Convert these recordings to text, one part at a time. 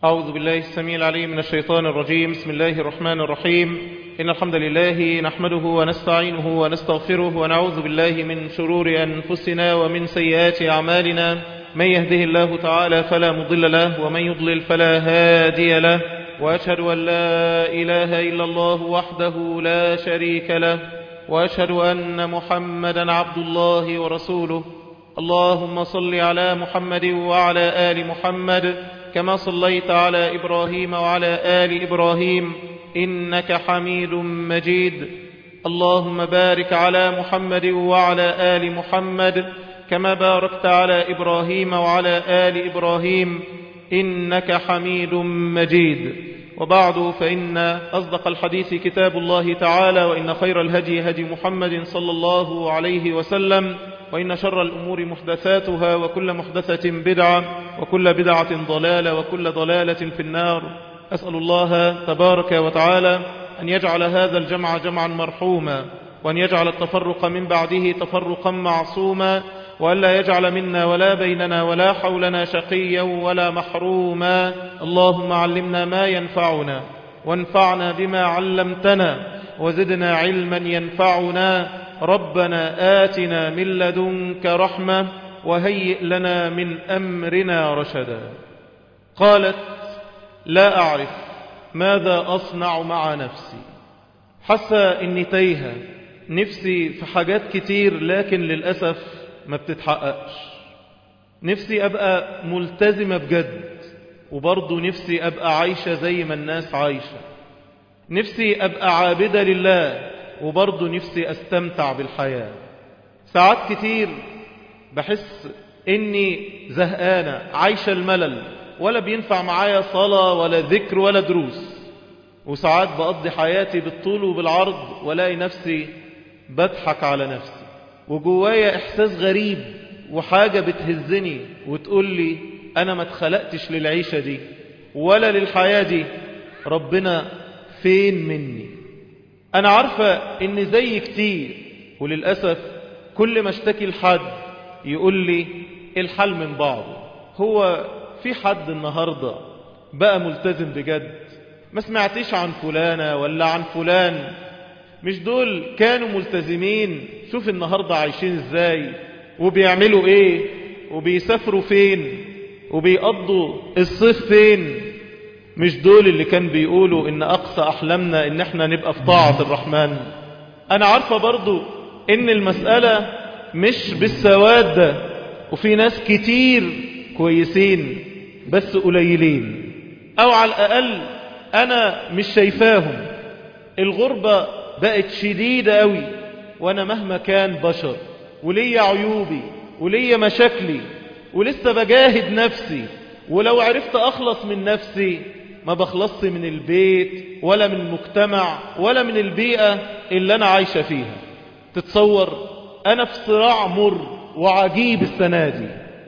أعوذ بالله السميع العليم من الشيطان الرجيم بسم الله الرحمن الرحيم إن الحمد لله نحمده ونستعينه ونستغفره ونعوذ بالله من شرور أنفسنا ومن سيئات أعمالنا من يهده الله تعالى فلا مضل له ومن يضلل فلا هادي له وأشهد أن لا إله إلا الله وحده لا شريك له وأشهد أن محمدا عبد الله ورسوله اللهم صل على محمد وعلى آل محمد كما صليت على إبراهيم وعلى آل إبراهيم إنك حميد مجيد اللهم بارك على محمد وعلى آل محمد كما باركت على إبراهيم وعلى آل إبراهيم إنك حميد مجيد وبعد فإن أصدق الحديث كتاب الله تعالى وإن خير الهدي هدي محمد صلى الله عليه وسلم وإن شر الأمور محدثاتها وكل محدثة بدعة وكل بدعة ضلالة وكل ضلالة في النار أسأل الله تبارك وتعالى أن يجعل هذا الجمع جمعا مرحوما وأن يجعل التفرق من بعده تفرقا معصوما وألا يجعل منا ولا بيننا ولا حولنا شقيا ولا محروما اللهم علمنا ما ينفعنا وانفعنا بما علمتنا وزدنا علما ينفعنا ربنا آتنا من لدنك رحمة وهيئ لنا من أمرنا رشدا قالت لا أعرف ماذا أصنع مع نفسي حاسة إني تايهة نفسي في حاجات كتير لكن للأسف ما بتتحققش نفسي أبقى ملتزمة بجد وبرضه نفسي أبقى عايشة زي ما الناس عايشة نفسي أبقى عابدة لله وبرضه نفسي أستمتع بالحياة ساعات كتير بحس إني زهقانة عايشة الملل ولا بينفع معايا صلاة ولا ذكر ولا دروس وساعات بقضي حياتي بالطول وبالعرض ولاقي نفسي بضحك على نفسي وجوايا إحساس غريب وحاجة بتهزني وتقول لي أنا ما اتخلقتش للعيشة دي ولا للحياة دي ربنا فين مني أنا عارفة إن زي كتير وللأسف كل ما اشتكي لحد يقول لي الحل من بعضه هو في حد النهاردة بقى ملتزم بجد ما سمعتيش عن فلانة ولا عن فلان مش دول كانوا ملتزمين شوف النهاردة عايشين ازاي وبيعملوا ايه وبيسافروا فين وبيقضوا الصيف فين مش دول اللي كان بيقولوا ان اقصى احلامنا ان احنا نبقى في طاعة الرحمن انا عارفة برضو ان المسألة مش بالسواد ده وفي ناس كتير كويسين بس قليلين او على الاقل انا مش شايفاهم الغربة بقت شديدة قوي وانا مهما كان بشر وليا عيوبي وليا مشاكلي ولسه بجاهد نفسي ولو عرفت اخلص من نفسي ما بخلصش من البيت ولا من المجتمع ولا من البيئة اللي انا عايشة فيها تتصور انا في صراع مر وعجيب السنة دي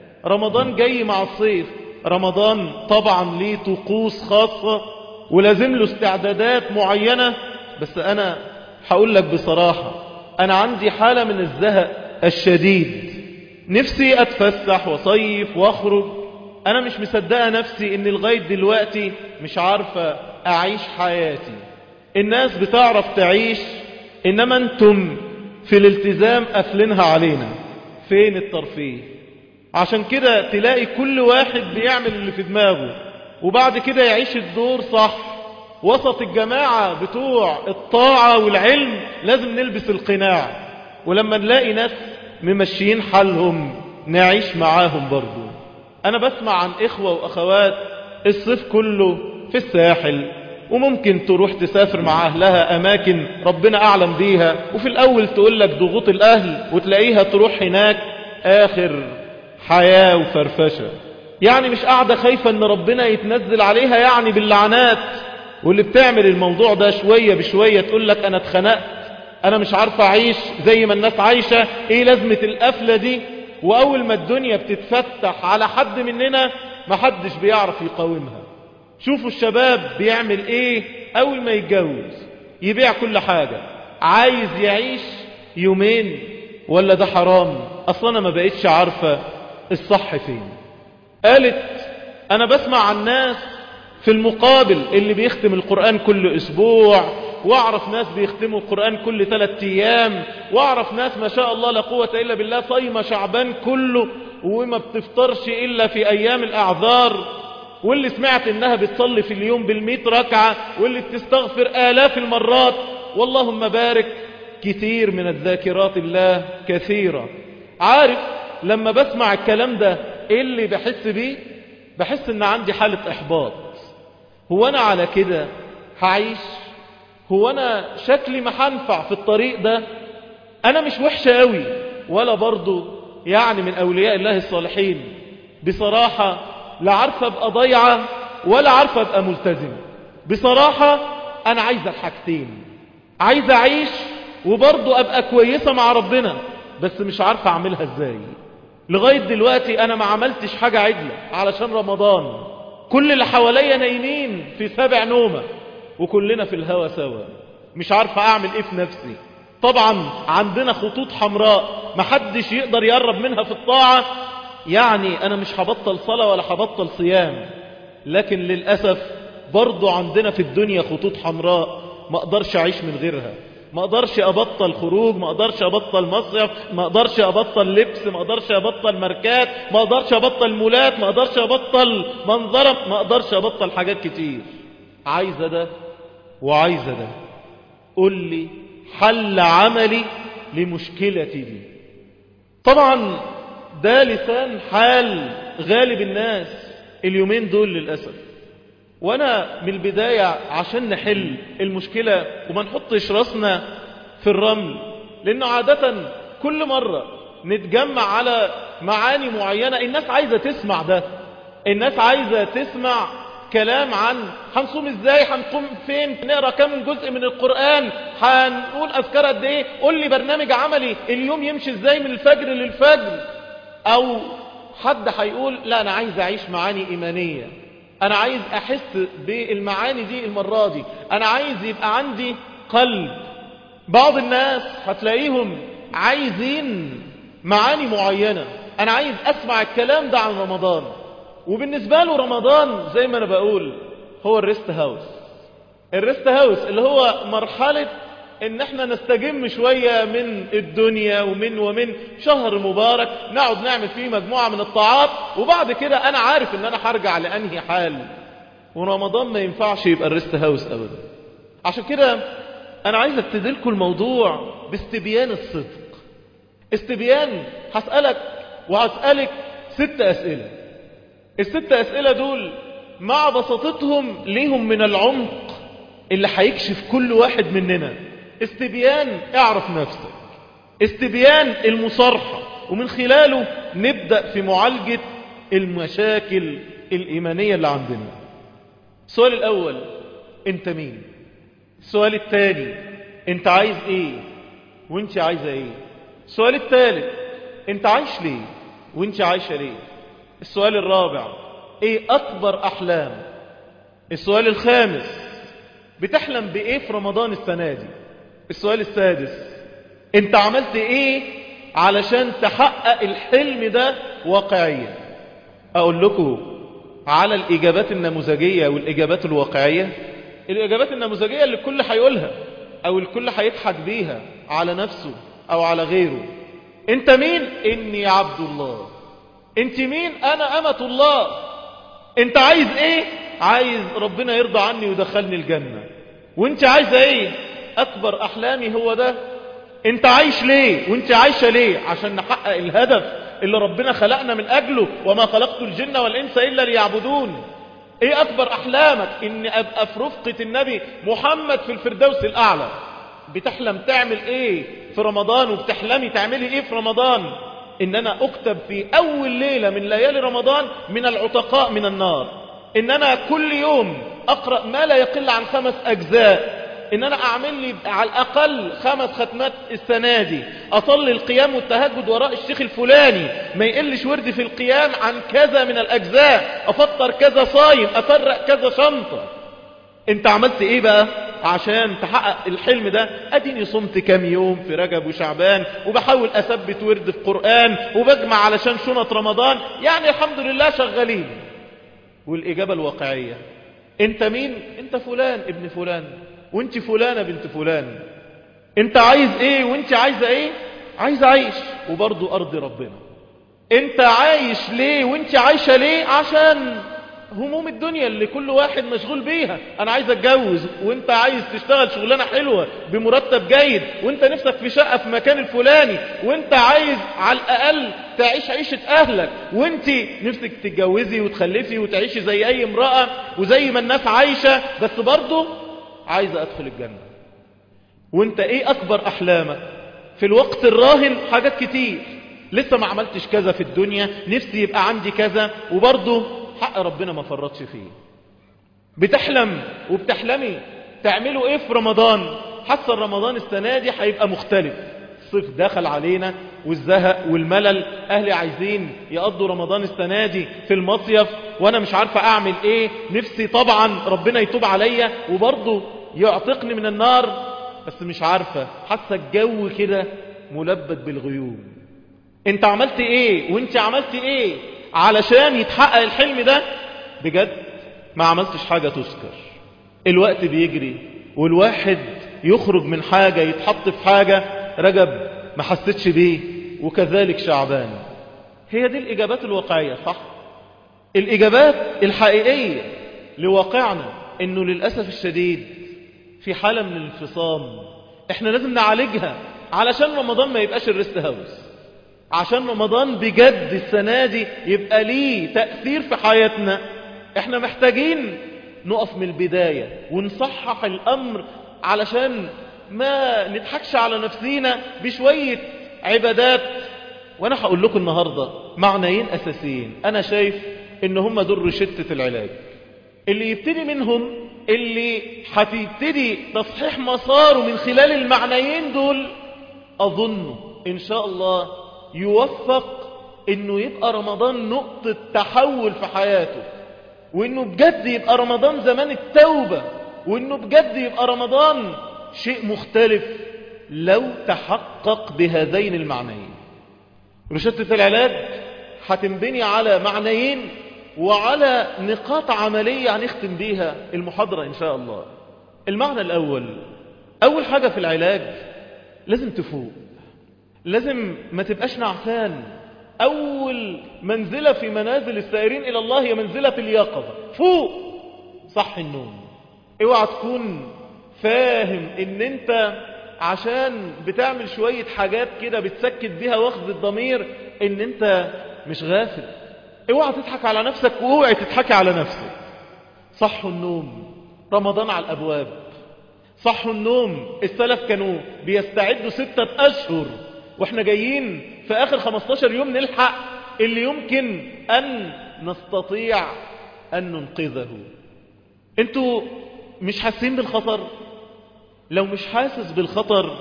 رمضان جاي مع الصيف رمضان طبعا ليه طقوس خاصة ولازم له استعدادات معينة بس انا هقول لك بصراحة انا عندي حالة من الزهق الشديد نفسي اتفسح وصيف واخرج انا مش مصدقة نفسي ان لغاية دلوقتي مش عارفة اعيش حياتي الناس بتعرف تعيش انما انتم في الالتزام قافلينها علينا فين الترفيه عشان كده تلاقي كل واحد بيعمل اللي في دماغه وبعد كده يعيش الدور صح وسط الجماعة بتوع الطاعة والعلم لازم نلبس القناع ولما نلاقي ناس ممشيين حالهم نعيش معاهم برضو أنا بسمع عن إخوة وأخوات الصيف كله في الساحل وممكن تروح تسافر مع أهلها أماكن ربنا أعلم بيها وفي الأول تقول لك ضغوط الأهل وتلاقيها تروح هناك آخر حياة وفرفشة يعني مش قاعدة خايفة ان ربنا يتنزل عليها يعني باللعنات واللي بتعمل الموضوع ده شوية بشوية تقول لك انا اتخنقت انا مش عارفة اعيش زي ما الناس عايشة ايه لازمة القفلة دي واول ما الدنيا بتتفتح على حد مننا محدش بيعرف يقاومها شوفوا الشباب بيعمل ايه اول ما يتجوز يبيع كل حاجة عايز يعيش يومين ولا ده حرام اصلا انا ما بقيتش عارفة الصح فين قالت انا بسمع عن ناس في المقابل اللي بيختم القرآن كل أسبوع واعرف ناس بيختموا القرآن كل ثلاثة أيام واعرف ناس ما شاء الله لا قوة إلا بالله صايمة شعبان كله وما بتفطرش إلا في أيام الأعذار واللي سمعت إنها بتصلي في اليوم بالمئة ركعة واللي بتستغفر آلاف المرات واللهم بارك كثير من الذاكرات الله كثيرة عارف لما بسمع الكلام ده إيه اللي بحس بيه بحس إن عندي حالة إحباط هو أنا على كده هعيش هو أنا شكلي ما هنفع في الطريق ده أنا مش وحشة قوي ولا برضو يعني من أولياء الله الصالحين بصراحة لا عارفة أبقى ضيعة ولا عارفة أبقى ملتزم بصراحة أنا عايزة الحاجتين عايزة أعيش وبرضو أبقى كويسة مع ربنا بس مش عارفة أعملها إزاي لغاية دلوقتي أنا ما عملتش حاجة عدلة علشان رمضان كل اللي حواليا نايمين في سبع نومة وكلنا في الهوى سوا مش عارفة أعمل إيه في نفسي طبعا عندنا خطوط حمراء محدش يقدر يقرب منها في الطاعة يعني أنا مش هبطل صلاة ولا هبطل صيام لكن للأسف برضو عندنا في الدنيا خطوط حمراء ما أقدرش أعيش من غيرها ما أقدرش أبطل خروج ما أقدرش أبطل مصيف ما أقدرش أبطل لبس ما أقدرش أبطل ماركات ما أقدرش أبطل مولات ما أقدرش أبطل منظرة ما أقدرش أبطل حاجات كتير عايزة ده وعايزة ده قل لي حل عملي لمشكلتي دي طبعا ده لسان حال غالب الناس اليومين دول للأسف وانا من البداية عشان نحل المشكلة وما نحطش راسنا في الرمل لانه عادة كل مرة نتجمع على معاني معينة الناس عايزة تسمع ده الناس عايزة تسمع كلام عن هنصوم ازاي هنقوم فين نقرا كم جزء من القرآن هنقول اذكار قد ايه قول لي برنامج عملي اليوم يمشي ازاي من الفجر للفجر او حد هيقول لا انا عايز اعيش معاني ايمانيه انا عايز احس بالمعاني دي المرة دي انا عايز يبقى عندي قلب بعض الناس هتلاقيهم عايزين معاني معينة انا عايز اسمع الكلام ده عن رمضان وبالنسبة له رمضان زي ما انا بقول هو الريست هاوس الريست هاوس اللي هو مرحلة ان احنا نستجم شوية من الدنيا ومن ومن شهر مبارك نقعد نعمل فيه مجموعة من الطاعات وبعد كده انا عارف ان انا هرجع لانهي حال ورمضان ما ينفعش يبقى الريست هاوس ابدا عشان كده انا عايز ابتدي لكم الموضوع باستبيان الصدق استبيان هسألك وهسألك ست اسئلة الست اسئلة دول مع بساطتهم ليهم من العمق اللي هيكشف كل واحد مننا استبيان اعرف نفسك استبيان المصارحة ومن خلاله نبدأ في معالجة المشاكل الإيمانية اللي عندنا السؤال الأول انت مين السؤال الثاني انت عايز ايه وانت عايزة ايه السؤال الثالث انت عايش ليه وانت عايشة ليه السؤال الرابع ايه اكبر احلام السؤال الخامس بتحلم بايه في رمضان السنة دي السؤال السادس انت عملت ايه علشان تحقق الحلم ده واقعيا اقول لكم على الاجابات النموذجية والاجابات الواقعية الاجابات النموذجية اللي الكل هيقولها او الكل هيضحك بيها على نفسه او على غيره انت مين اني عبد الله انت مين انا امة الله انت عايز ايه عايز ربنا يرضى عني ويدخلني الجنة وانت عايزة ايه اكبر احلامي هو ده انت عايش ليه وانت عايشة ليه عشان نحقق الهدف اللي ربنا خلقنا من اجله وما خلقت الجن والانس الا ليعبدون ايه اكبر احلامك ان ابقى في رفقة النبي محمد في الفردوس الاعلى بتحلم تعمل ايه في رمضان وبتحلمي تعملي ايه في رمضان ان انا اكتب في اول ليلة من ليالي رمضان من العتقاء من النار ان انا كل يوم اقرأ ما لا يقل عن خمس اجزاء ان انا اعمل لي على الاقل خمس ختمات السنة دي اصلي القيام والتهجد وراء الشيخ الفلاني ما يقلش وردي في القيام عن كذا من الاجزاء افطر كذا صايم افرق كذا شنطة انت عملت ايه بقى عشان تحقق الحلم ده اديني صمت كام يوم في رجب وشعبان وبحاول اثبت ورد في قرآن وبجمع علشان شنط رمضان يعني الحمد لله شغالين والاجابة الواقعية انت مين انت فلان ابن فلان وانت فلانة بنت فلان انت عايز ايه وانت عايزة ايه عايز اعيش وبرضو ارض ربنا انت عايش ليه وانت عايشة ليه عشان هموم الدنيا اللي كل واحد مشغول بيها انا عايز اتجوز وانت عايز تشتغل شغلانة حلوة بمرتب جيد وانت نفسك في شقة في مكان الفلاني وانت عايز على الاقل تعيش عيشة اهلك وانت نفسك تتجوزي وتخلفي وتعيشي زي اي امرأة وزي ما الناس عايشة بس برضه عايزة ادخل الجنة وانت ايه اكبر احلامك في الوقت الراهن حاجات كتير لسه ما عملتش كذا في الدنيا نفسي يبقى عندي كذا وبرضه حق ربنا ما فرطش فيه بتحلم وبتحلمي تعملوا ايه في رمضان حاسه رمضان السنه دي هيبقى مختلف الصيف دخل علينا والزهق والملل اهلي عايزين يقضوا رمضان السنه دي في المصيف وانا مش عارفه اعمل ايه نفسي طبعا ربنا يتوب عليا وبرضه يعتقني من النار بس مش عارفه حاسه الجو كده ملبد بالغيوم انت عملت ايه وانت عملت ايه علشان يتحقق الحلم ده بجد ما عملتش حاجة تذكر الوقت بيجري والواحد يخرج من حاجة يتحط في حاجة رجب ما حسيتش بيه وكذلك شعبان هي دي الإجابات الواقعية صح الإجابات الحقيقية لواقعنا إنه للأسف الشديد في حالة من الانفصام احنا لازم نعالجها علشان رمضان ما يبقاش الريست هاوس عشان رمضان بجد السنة دي يبقى ليه تأثير في حياتنا احنا محتاجين نقف من البداية ونصحح الأمر علشان ما نضحكش على نفسينا بشوية عبادات وانا هقول لكم النهاردة معنيين أساسيين أنا شايف ان هم دول رشدة العلاج اللي يبتدي منهم اللي هتبتدي تصحيح مساره من خلال المعنيين دول أظن إن شاء الله يوفق انه يبقى رمضان نقطة تحول في حياته وانه بجد يبقى رمضان زمان التوبة وانه بجد يبقى رمضان شيء مختلف لو تحقق بهذين المعنيين رشدة العلاج هتنبني على معنيين وعلى نقاط عملية هنختم بيها المحاضرة إن شاء الله المعنى الأول أول حاجة في العلاج لازم تفوق لازم ما تبقاش نعسان أول منزلة في منازل السائرين إلى الله هي منزلة اليقظة فوق صح النوم اوعى تكون فاهم ان انت عشان بتعمل شوية حاجات كده بتسكت بيها واخذ الضمير ان انت مش غافل اوعى تضحك على نفسك واوعى تضحكي على نفسك صحوا النوم رمضان على الابواب صحوا النوم السلف كانوا بيستعدوا ستة اشهر واحنا جايين في اخر 15 يوم نلحق اللي يمكن ان نستطيع ان ننقذه انتوا مش حاسين بالخطر لو مش حاسس بالخطر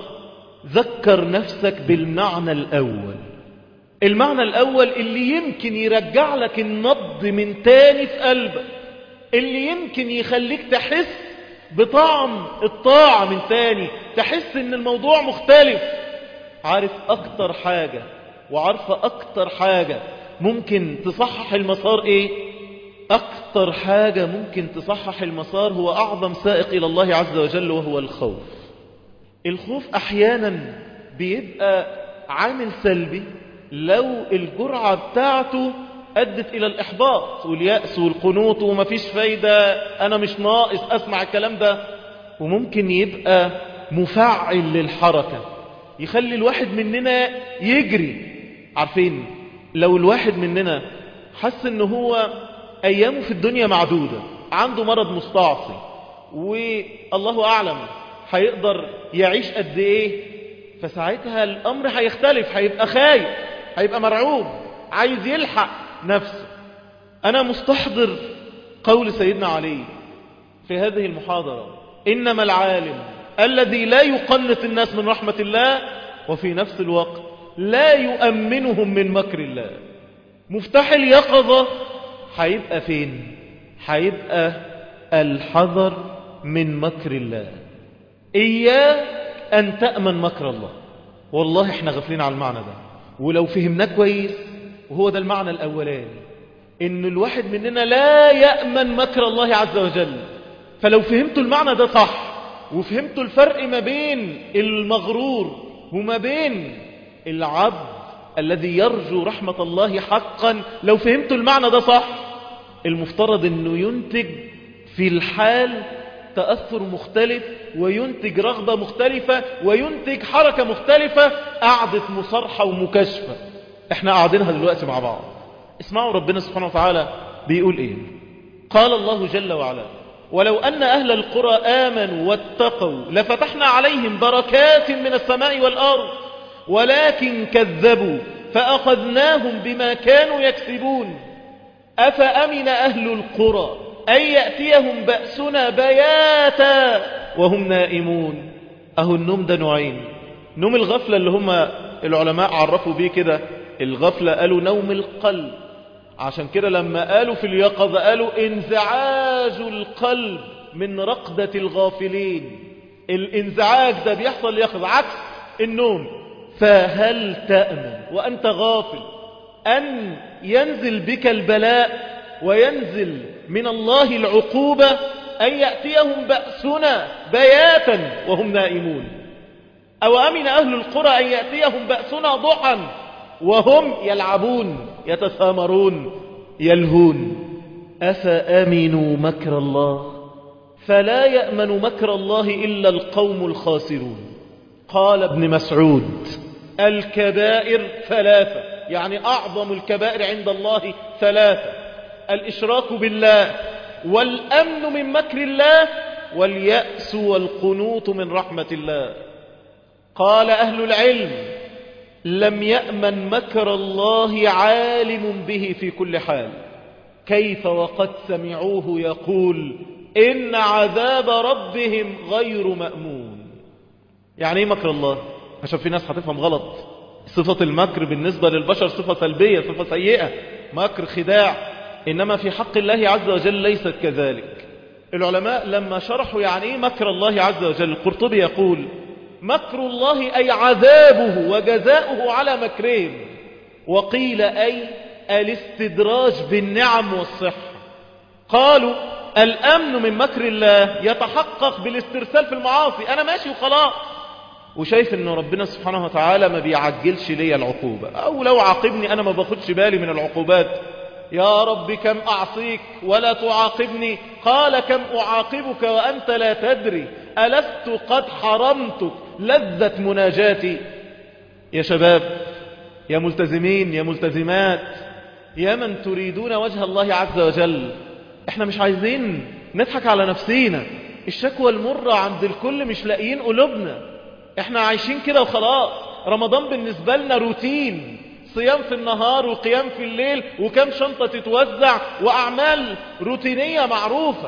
ذكر نفسك بالمعنى الاول المعنى الاول اللي يمكن يرجع لك النبض من تاني في قلبك اللي يمكن يخليك تحس بطعم الطاعة من تاني تحس ان الموضوع مختلف عارف اكتر حاجة وعارفة اكتر حاجة ممكن تصحح المسار ايه اكتر حاجة ممكن تصحح المسار هو اعظم سائق الى الله عز وجل وهو الخوف الخوف احيانا بيبقى عامل سلبي لو الجرعة بتاعته أدت إلى الإحباط واليأس والقنوط ومفيش فايدة أنا مش ناقص أسمع الكلام ده وممكن يبقى مفعل للحركة يخلي الواحد مننا يجري عارفين لو الواحد مننا حس ان هو ايامه في الدنيا معدودة عنده مرض مستعصي والله اعلم هيقدر يعيش قد ايه فساعتها الامر هيختلف هيبقى خايف هيبقى مرعوب عايز يلحق نفسه انا مستحضر قول سيدنا علي في هذه المحاضرة انما العالم الذي لا يقنط الناس من رحمة الله وفي نفس الوقت لا يؤمنهم من مكر الله مفتاح اليقظة هيبقى فين هيبقى الحذر من مكر الله إياك أن تأمن مكر الله والله احنا غفلين على المعنى ده ولو فهمناه كويس وهو ده المعنى الأولاني إن الواحد مننا لا يأمن مكر الله عز وجل فلو فهمتوا المعنى ده صح وفهمتوا الفرق ما بين المغرور وما بين العبد الذي يرجو رحمة الله حقا لو فهمتوا المعنى ده صح المفترض انه ينتج في الحال تأثر مختلف وينتج رغبة مختلفة وينتج حركة مختلفة قعدة مصارحة ومكاشفة احنا قاعدينها دلوقتي مع بعض اسمعوا ربنا سبحانه وتعالى بيقول ايه قال الله جل وعلا ولو أن أهل القرى آمنوا واتقوا لفتحنا عليهم بركات من السماء والأرض ولكن كذبوا فأخذناهم بما كانوا يكسبون أفأمن أهل القرى أن يأتيهم بأسنا بياتا وهم نائمون أهو النوم ده نوعين نوم الغفلة اللي هم العلماء عرفوا بيه كده الغفلة قالوا نوم القلب عشان كده لما قالوا في اليقظة قالوا انزعاج القلب من رقدة الغافلين الانزعاج ده بيحصل يقظ عكس النوم فهل تأمن وأنت غافل أن ينزل بك البلاء وينزل من الله العقوبة أن يأتيهم بأسنا بياتا وهم نائمون أو أمن أهل القرى أن يأتيهم بأسنا ضحا وهم يلعبون يتسامرون يلهون أفأمنوا مكر الله فلا يأمن مكر الله إلا القوم الخاسرون قال ابن مسعود الكبائر ثلاثة يعني أعظم الكبائر عند الله ثلاثة الإشراك بالله والأمن من مكر الله واليأس والقنوط من رحمة الله قال أهل العلم لم يأمن مكر الله عالم به في كل حال كيف وقد سمعوه يقول إن عذاب ربهم غير مأمون يعني ايه مكر الله عشان في ناس هتفهم غلط صفة المكر بالنسبة للبشر صفة سلبية صفة سيئة مكر خداع إنما في حق الله عز وجل ليست كذلك العلماء لما شرحوا يعني ايه مكر الله عز وجل القرطبي يقول مكر الله أي عذابه وجزاؤه على مكرهم وقيل أي الاستدراج بالنعم والصحة قالوا الأمن من مكر الله يتحقق بالاسترسال في المعاصي أنا ماشي وخلاص وشايف أن ربنا سبحانه وتعالى ما بيعجلش لي العقوبة أو لو عاقبني أنا ما باخدش بالي من العقوبات يا رب كم أعصيك ولا تعاقبني قال كم أعاقبك وأنت لا تدري ألست قد حرمتك لذة مناجاتي يا شباب يا ملتزمين يا ملتزمات يا من تريدون وجه الله عز وجل احنا مش عايزين نضحك على نفسينا الشكوى المرة عند الكل مش لاقيين قلوبنا احنا عايشين كده وخلاص رمضان بالنسبة لنا روتين صيام في النهار وقيام في الليل وكم شنطة تتوزع وأعمال روتينية معروفة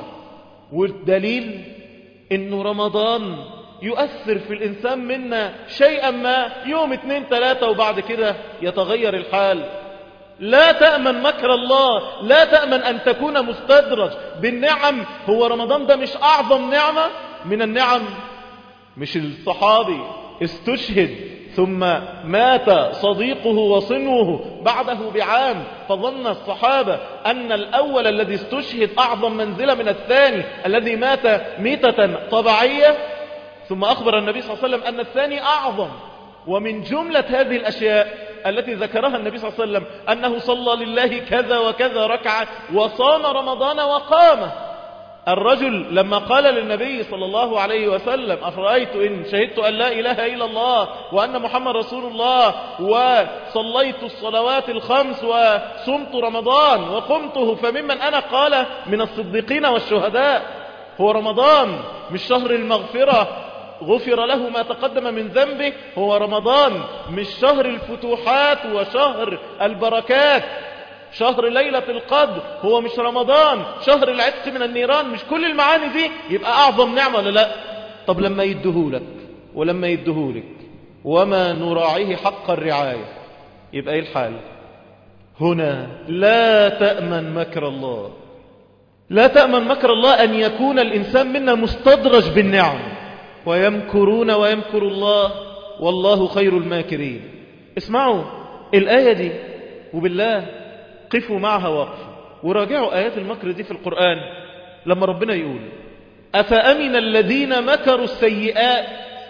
والدليل انه رمضان يؤثر في الإنسان منا شيئا ما يوم اتنين تلاتة وبعد كده يتغير الحال لا تأمن مكر الله لا تأمن أن تكون مستدرج بالنعم هو رمضان ده مش أعظم نعمة من النعم مش الصحابي استشهد ثم مات صديقه وصنوه بعده بعام فظن الصحابة أن الأول الذي استشهد أعظم منزلة من الثاني الذي مات ميتة طبيعية ثم أخبر النبي صلى الله عليه وسلم أن الثاني أعظم ومن جملة هذه الأشياء التي ذكرها النبي صلى الله عليه وسلم أنه صلى لله كذا وكذا ركعة وصام رمضان وقامه الرجل لما قال للنبي صلى الله عليه وسلم أفرأيت إن شهدت أن لا إله إلا الله وأن محمد رسول الله وصليت الصلوات الخمس وصمت رمضان وقمته فممن أنا قال من الصديقين والشهداء هو رمضان مش شهر المغفرة غفر له ما تقدم من ذنبه هو رمضان مش شهر الفتوحات وشهر البركات شهر ليلة القدر هو مش رمضان شهر العتق من النيران مش كل المعاني دي يبقى أعظم نعمة ولا لا طب لما يدهولك ولما يدهولك وما نراعيه حق الرعاية يبقى ايه الحال هنا لا تأمن مكر الله لا تأمن مكر الله أن يكون الإنسان منا مستدرج بالنعم ويمكرون ويمكر الله والله خير الماكرين اسمعوا الآية دي وبالله قفوا معها وقفا وراجعوا آيات المكر دي في القرآن لما ربنا يقول أفأمن الذين مكروا السيئات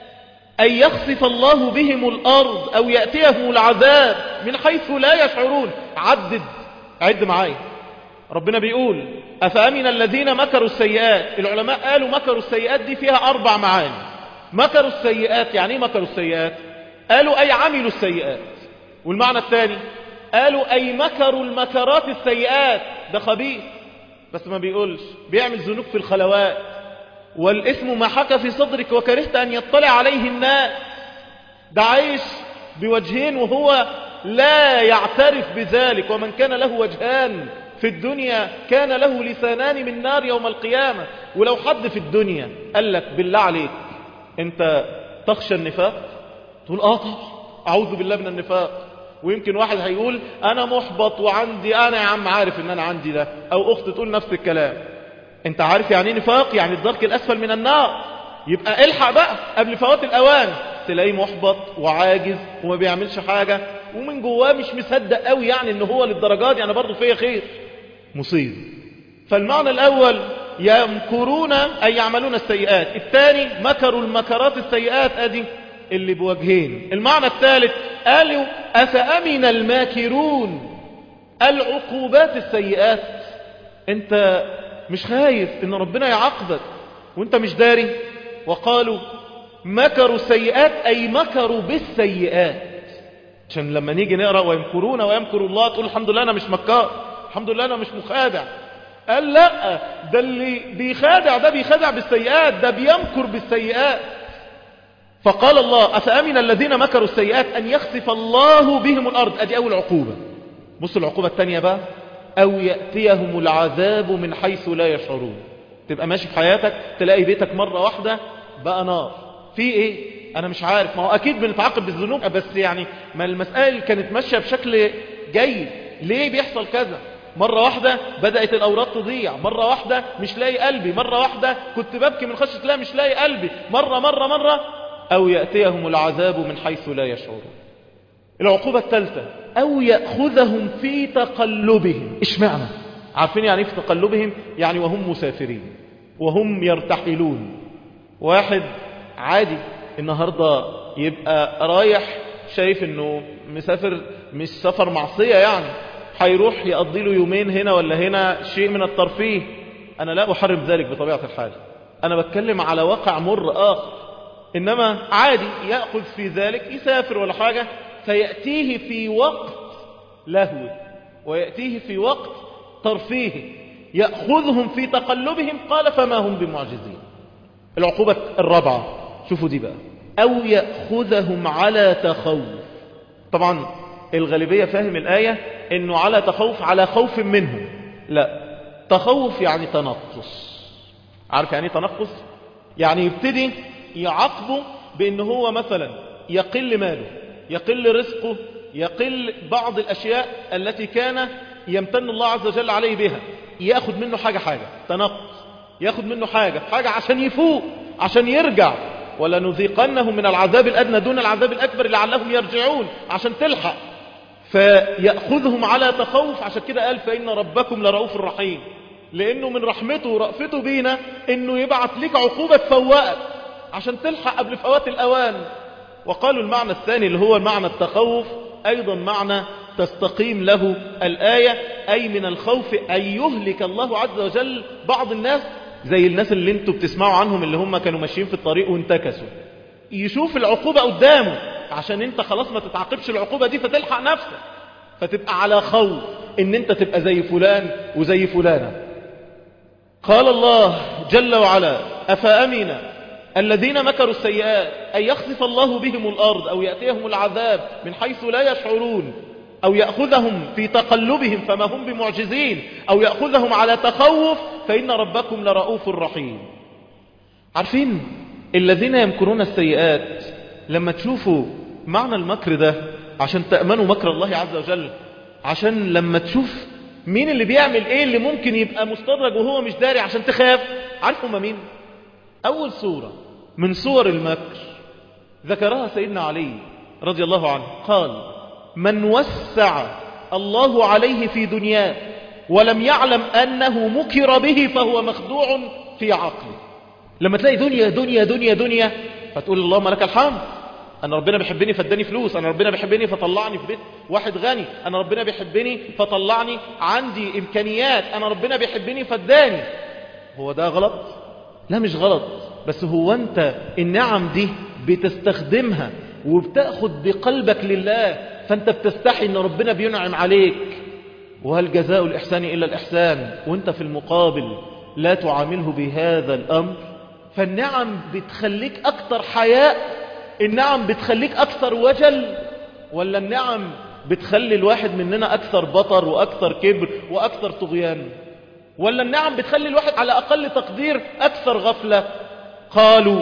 أن يخسف الله بهم الأرض أو يأتيهم العذاب من حيث لا يشعرون عدد عد معايا ربنا بيقول أفأمن الذين مكروا السيئات العلماء قالوا مكروا السيئات دي فيها أربع معاني مكروا السيئات يعني ايه مكروا السيئات قالوا أي عملوا السيئات والمعنى الثاني قالوا أي مكروا المكرات السيئات ده خبيث بس ما بيقولش بيعمل ذنوب في الخلوات والاسم ما حكى في صدرك وكرهت أن يطلع عليه الناس ده عايش بوجهين وهو لا يعترف بذلك ومن كان له وجهان في الدنيا كان له لسانان من نار يوم القيامة ولو حد في الدنيا قال لك بالله عليك انت تخشى النفاق تقول اه طبعا اعوذ بالله من النفاق ويمكن واحد هيقول انا محبط وعندي انا يا عم عارف ان انا عندي ده او اخت تقول نفس الكلام انت عارف يعني ايه نفاق يعني الدرك الاسفل من النار يبقى الحق بقى قبل فوات الاوان تلاقيه محبط وعاجز وما بيعملش حاجة ومن جواه مش مصدق قوي يعني ان هو للدرجات يعني برضه فيا خير مصيب فالمعنى الاول يمكرون اي يعملون السيئات الثاني مكروا المكرات السيئات ادي اللي بوجهين المعنى الثالث قالوا افامن الماكرون العقوبات السيئات انت مش خايف ان ربنا يعاقبك وانت مش داري وقالوا مكروا السيئات أي مكروا بالسيئات عشان لما نيجي نقرأ ويمكرون ويمكر الله تقول الحمد لله أنا مش مكار الحمد لله أنا مش مخادع قال لا ده اللي بيخادع ده بيخادع بالسيئات ده بيمكر بالسيئات فقال الله أفأمن الذين مكروا السيئات أن يخسف الله بهم الأرض أدي أول عقوبة بص العقوبة الثانية بقى أو يأتيهم العذاب من حيث لا يشعرون تبقى ماشي في حياتك تلاقي بيتك مرة واحدة بقى نار في ايه انا مش عارف ما هو اكيد بنتعاقب بالذنوب بس يعني ما المسائل كانت ماشية بشكل جيد ليه بيحصل كذا مرة واحدة بدأت الأوراق تضيع مرة واحدة مش لاقي قلبي مرة واحدة كنت ببكي من خشية لا مش لاقي قلبي مرة مرة مرة أو يأتيهم العذاب من حيث لا يشعرون العقوبة الثالثة أو يأخذهم في تقلبهم إيش معنى عارفين يعني في تقلبهم يعني وهم مسافرين وهم يرتحلون واحد عادي النهاردة يبقى رايح شايف انه مسافر مش سفر معصية يعني هيروح يقضي له يومين هنا ولا هنا شيء من الترفيه انا لا احرم ذلك بطبيعة الحال انا بتكلم على واقع مر اخر انما عادي يأخذ في ذلك يسافر ولا حاجة فيأتيه في وقت لهو ويأتيه في وقت ترفيه يأخذهم في تقلبهم قال فما هم بمعجزين العقوبة الرابعة شوفوا دي بقى أو يأخذهم على تخوف طبعا الغالبية فاهم الآية أنه على تخوف على خوف منهم لا تخوف يعني تنقص عارف يعني تنقص يعني يبتدي يعاقبه بأنه هو مثلا يقل ماله يقل رزقه يقل بعض الأشياء التي كان يمتن الله عز وجل عليه بها ياخد منه حاجة حاجة تنقص ياخد منه حاجة حاجة عشان يفوق عشان يرجع ولنذيقنهم من العذاب الأدنى دون العذاب الأكبر لعلهم يرجعون عشان تلحق فيأخذهم على تخوف عشان كده قال فإن ربكم لرؤوف رحيم لأنه من رحمته ورأفته بينا أنه يبعث لك عقوبة فوقك عشان تلحق قبل فوات الأوان وقالوا المعنى الثاني اللي هو معنى التخوف أيضا معنى تستقيم له الآية أي من الخوف أن يهلك الله عز وجل بعض الناس زي الناس اللي انتوا بتسمعوا عنهم اللي هم كانوا ماشيين في الطريق وانتكسوا يشوف العقوبة قدامه عشان انت خلاص ما تتعاقبش العقوبة دي فتلحق نفسك فتبقى على خوف ان انت تبقى زي فلان وزي فلانة قال الله جل وعلا أفأمن الذين مكروا السيئات أن يخسف الله بهم الأرض أو يأتيهم العذاب من حيث لا يشعرون أو يأخذهم في تقلبهم فما هم بمعجزين أو يأخذهم على تخوف فإن ربكم لرؤوف رحيم عارفين الذين يمكرون السيئات لما تشوفوا معنى المكر ده عشان تأمنوا مكر الله عز وجل عشان لما تشوف مين اللي بيعمل ايه اللي ممكن يبقى مستدرج وهو مش داري عشان تخاف عارفوا ما مين اول صورة من صور المكر ذكرها سيدنا علي رضي الله عنه قال من وسع الله عليه في دنياه ولم يعلم أنه مكر به فهو مخدوع في عقله لما تلاقي دنيا دنيا دنيا دنيا فتقول اللهم لك الحمد أنا ربنا بيحبني فاداني فلوس أنا ربنا بيحبني فطلعني في بيت واحد غني أنا ربنا بيحبني فطلعني عندي إمكانيات أنا ربنا بيحبني فاداني هو ده غلط؟ لا مش غلط بس هو أنت النعم دي بتستخدمها وبتأخذ بقلبك لله فأنت بتستحي أن ربنا بينعم عليك وهل جزاء الإحسان إلا الإحسان وأنت في المقابل لا تعامله بهذا الأمر فالنعم بتخليك أكثر حياء النعم بتخليك أكثر وجل ولا النعم بتخلي الواحد مننا أكثر بطر وأكثر كبر وأكثر طغيان ولا النعم بتخلي الواحد على أقل تقدير أكثر غفلة قالوا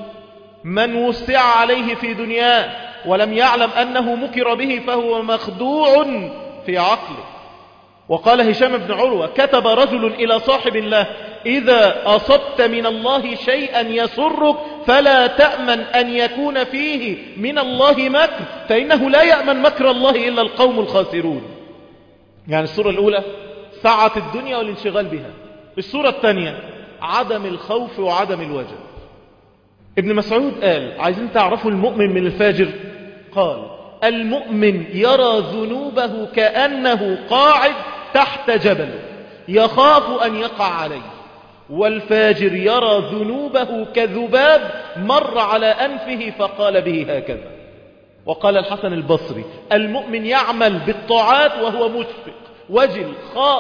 من وسع عليه في دنياه ولم يعلم أنه مكر به فهو مخدوع في عقله وقال هشام بن عروة كتب رجل إلى صاحب الله إذا أصبت من الله شيئا يسرك فلا تأمن أن يكون فيه من الله مكر فإنه لا يأمن مكر الله إلا القوم الخاسرون يعني الصورة الأولى سعة الدنيا والانشغال بها الصورة الثانية عدم الخوف وعدم الوجل ابن مسعود قال عايزين تعرفوا المؤمن من الفاجر قال المؤمن يرى ذنوبه كأنه قاعد تحت جبل يخاف أن يقع عليه والفاجر يرى ذنوبه كذباب مر على أنفه فقال به هكذا وقال الحسن البصري المؤمن يعمل بالطاعات وهو مشفق وجل خاء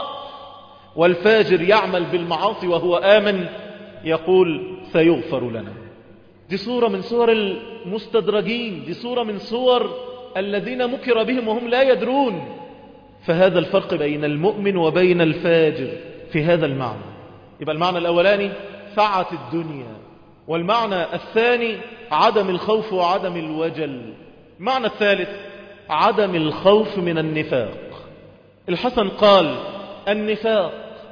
والفاجر يعمل بالمعاصي وهو آمن يقول سيغفر لنا دي صورة من صور المستدرجين دي صورة من صور الذين مكر بهم وهم لا يدرون فهذا الفرق بين المؤمن وبين الفاجر في هذا المعنى يبقى المعنى الأولاني سعة الدنيا والمعنى الثاني عدم الخوف وعدم الوجل المعنى الثالث عدم الخوف من النفاق الحسن قال النفاق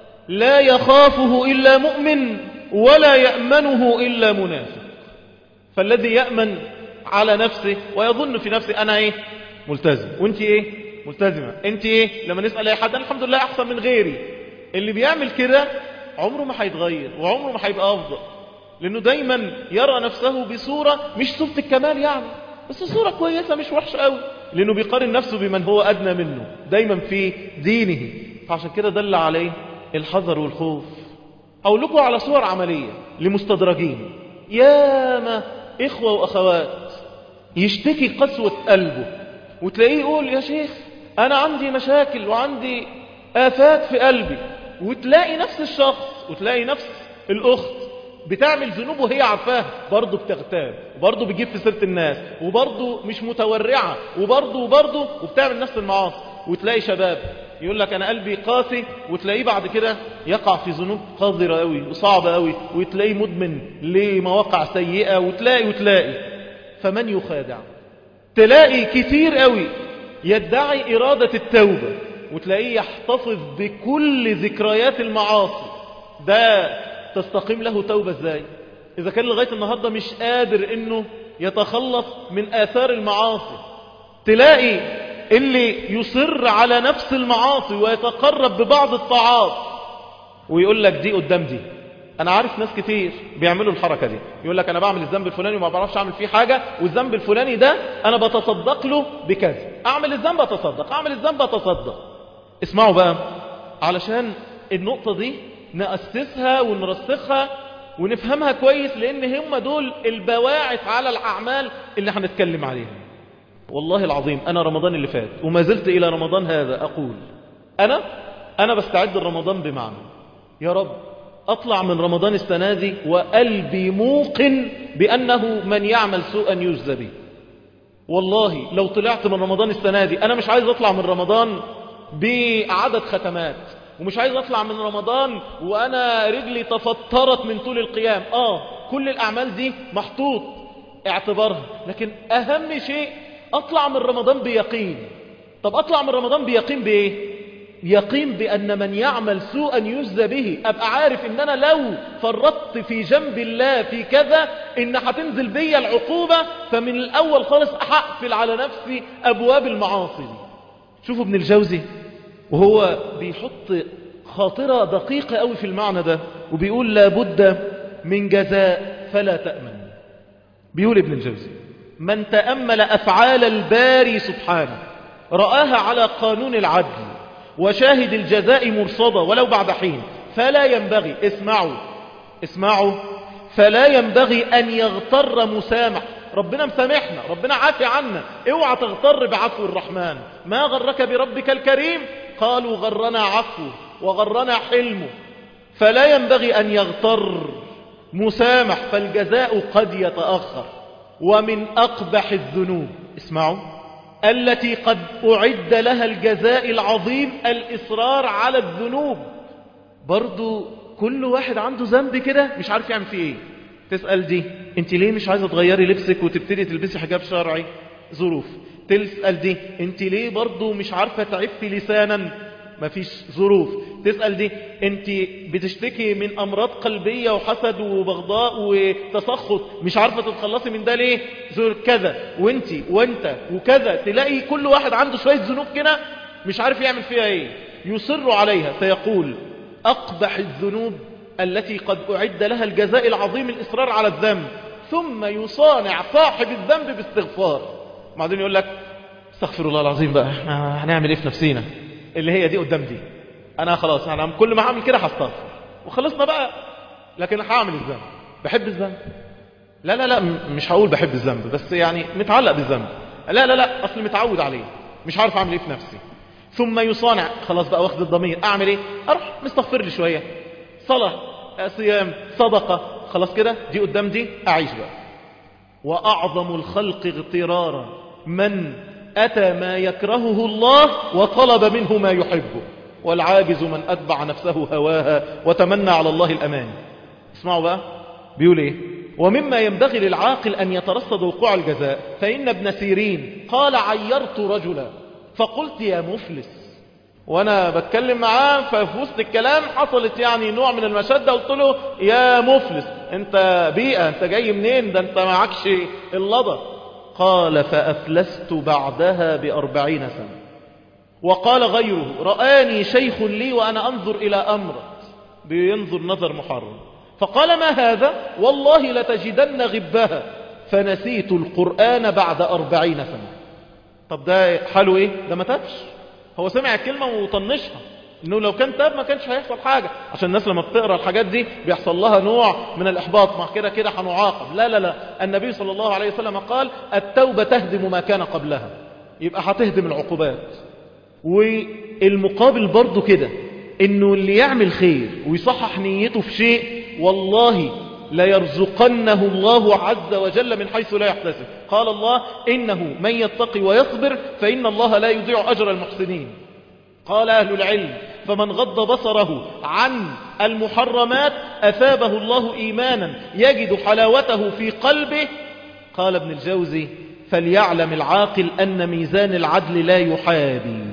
لا يخافه إلا مؤمن ولا يأمنه إلا منافق فالذي يأمن على نفسه ويظن في نفسه أنا إيه ملتزم وانت إيه ملتزمة انت إيه لما نسأل أي حد الحمد لله أحسن من غيري اللي بيعمل كده عمره ما هيتغير وعمره ما هيبقى أفضل لأنه دايما يرى نفسه بصورة مش صورة الكمال يعني بس صورة كويسة مش وحشة قوي لأنه بيقارن نفسه بمن هو أدنى منه دايما في دينه فعشان كده دل عليه الحذر والخوف أقول لكم على صور عملية لمستدرجين ياما إخوة وأخوات يشتكي قسوة قلبه وتلاقيه يقول يا شيخ أنا عندي مشاكل وعندي آفات في قلبي وتلاقي نفس الشخص وتلاقي نفس الأخت بتعمل ذنوب وهي عارفاها برضه بتغتاب وبرضه بتجيب في سيره الناس وبرضه مش متورعة وبرضه وبرضه وبتعمل نفس المعاصي وتلاقي شباب يقول لك أنا قلبي قاسي وتلاقيه بعد كده يقع في ذنوب قذرة قوي وصعبة قوي وتلاقيه مدمن لمواقع سيئة وتلاقي وتلاقي فمن يخادع تلاقي كتير قوي يدعي إرادة التوبة وتلاقيه يحتفظ بكل ذكريات المعاصي ده تستقيم له توبة ازاي إذا كان لغاية النهاردة مش قادر إنه يتخلص من آثار المعاصي تلاقي اللي يصر على نفس المعاصي ويتقرب ببعض الطاعات ويقول لك دي قدام دي انا عارف ناس كتير بيعملوا الحركة دي يقول لك انا بعمل الذنب الفلاني وما بعرفش اعمل فيه حاجة والذنب الفلاني ده انا بتصدق له بكذا اعمل الذنب اتصدق اعمل الذنب اتصدق اسمعوا بقى علشان النقطة دي نأسسها ونرسخها ونفهمها كويس لان هم دول البواعث على الاعمال اللي هنتكلم عليها والله العظيم أنا رمضان اللي فات وما زلت إلى رمضان هذا أقول أنا أنا بستعد لرمضان بمعنى يا رب أطلع من رمضان السنة دي وقلبي موقن بأنه من يعمل سوءا يجزى به والله لو طلعت من رمضان السنة دي أنا مش عايز أطلع من رمضان بعدد ختمات ومش عايز أطلع من رمضان وأنا رجلي تفطرت من طول القيام آه كل الأعمال دي محطوط اعتبارها لكن أهم شيء أطلع من رمضان بيقين طب أطلع من رمضان بيقين بإيه يقين بأن من يعمل سوءا يجزى به أبقى عارف إن أنا لو فرطت في جنب الله في كذا إن هتنزل بي العقوبة فمن الأول خالص أحقفل على نفسي أبواب المعاصي دي شوفوا ابن الجوزي وهو بيحط خاطرة دقيقة قوي في المعنى ده وبيقول لابد من جزاء فلا تأمن بيقول ابن الجوزي من تأمل أفعال الباري سبحانه رآها على قانون العدل وشاهد الجزاء مرصدة ولو بعد حين فلا ينبغي اسمعوا اسمعوا فلا ينبغي أن يغتر مسامح ربنا مسامحنا ربنا عافي عنا اوعى تغتر بعفو الرحمن ما غرك بربك الكريم قالوا غرنا عفو وغرنا حلمه فلا ينبغي أن يغتر مسامح فالجزاء قد يتأخر ومن أقبح الذنوب اسمعوا التي قد أعد لها الجزاء العظيم الإصرار على الذنوب برضو كل واحد عنده ذنب كده مش عارف يعمل فيه ايه تسأل دي انت ليه مش عايزة تغيري لبسك وتبتدي تلبسي حجاب شرعي ظروف تسأل دي انت ليه برضو مش عارفة تعفي لسانا مفيش ظروف تسأل دي انت بتشتكي من امراض قلبية وحسد وبغضاء وتسخط مش عارفة تتخلصي من ده ليه زور كذا وانت وانت وكذا تلاقي كل واحد عنده شوية ذنوب كده مش عارف يعمل فيها ايه يصر عليها فيقول اقبح الذنوب التي قد اعد لها الجزاء العظيم الاصرار على الذنب ثم يصانع صاحب الذنب باستغفار بعدين يقول لك استغفر الله العظيم بقى هنعمل ايه في نفسينا اللي هي دي قدام دي انا خلاص انا كل ما هعمل كده هستغفر وخلصنا بقى لكن هعمل الذنب بحب الذنب لا لا لا مش هقول بحب الذنب بس يعني متعلق بالذنب لا لا لا اصل متعود عليه مش عارف اعمل ايه في نفسي ثم يصانع خلاص بقى واخد الضمير اعمل ايه اروح مستغفر لي شويه صلاه صيام صدقه خلاص كده دي قدام دي اعيش بقى واعظم الخلق اغترارا من أتى ما يكرهه الله وطلب منه ما يحبه والعاجز من أتبع نفسه هواها وتمنى على الله الأمان اسمعوا بقى بيقول إيه ومما ينبغي للعاقل أن يترصد وقوع الجزاء فإن ابن سيرين قال عيرت رجلا فقلت يا مفلس وانا بتكلم معاه ففي وسط الكلام حصلت يعني نوع من المشدة قلت له يا مفلس انت بيئة انت جاي منين ده انت معكش اللضى قال فأفلست بعدها بأربعين سنة وقال غيره رآني شيخ لي وأنا أنظر إلى أمر بينظر نظر محرم فقال ما هذا والله لتجدن غبها فنسيت القرآن بعد أربعين سنة طب ده حاله ايه ده ما تابش هو سمع الكلمة وطنشها انه لو كان تاب ما كانش هيحصل حاجة عشان الناس لما بتقرأ الحاجات دي بيحصل لها نوع من الإحباط ما كده كده هنعاقب لا لا لا النبي صلى الله عليه وسلم قال التوبة تهدم ما كان قبلها يبقى هتهدم العقوبات والمقابل برضو كده انه اللي يعمل خير ويصحح نيته في شيء والله ليرزقنه الله عز وجل من حيث لا يحتسب قال الله إنه من يتقي ويصبر فإن الله لا يضيع أجر المحسنين قال أهل العلم فمن غض بصره عن المحرمات أثابه الله إيمانا يجد حلاوته في قلبه قال ابن الجوزي فليعلم العاقل أن ميزان العدل لا يحابي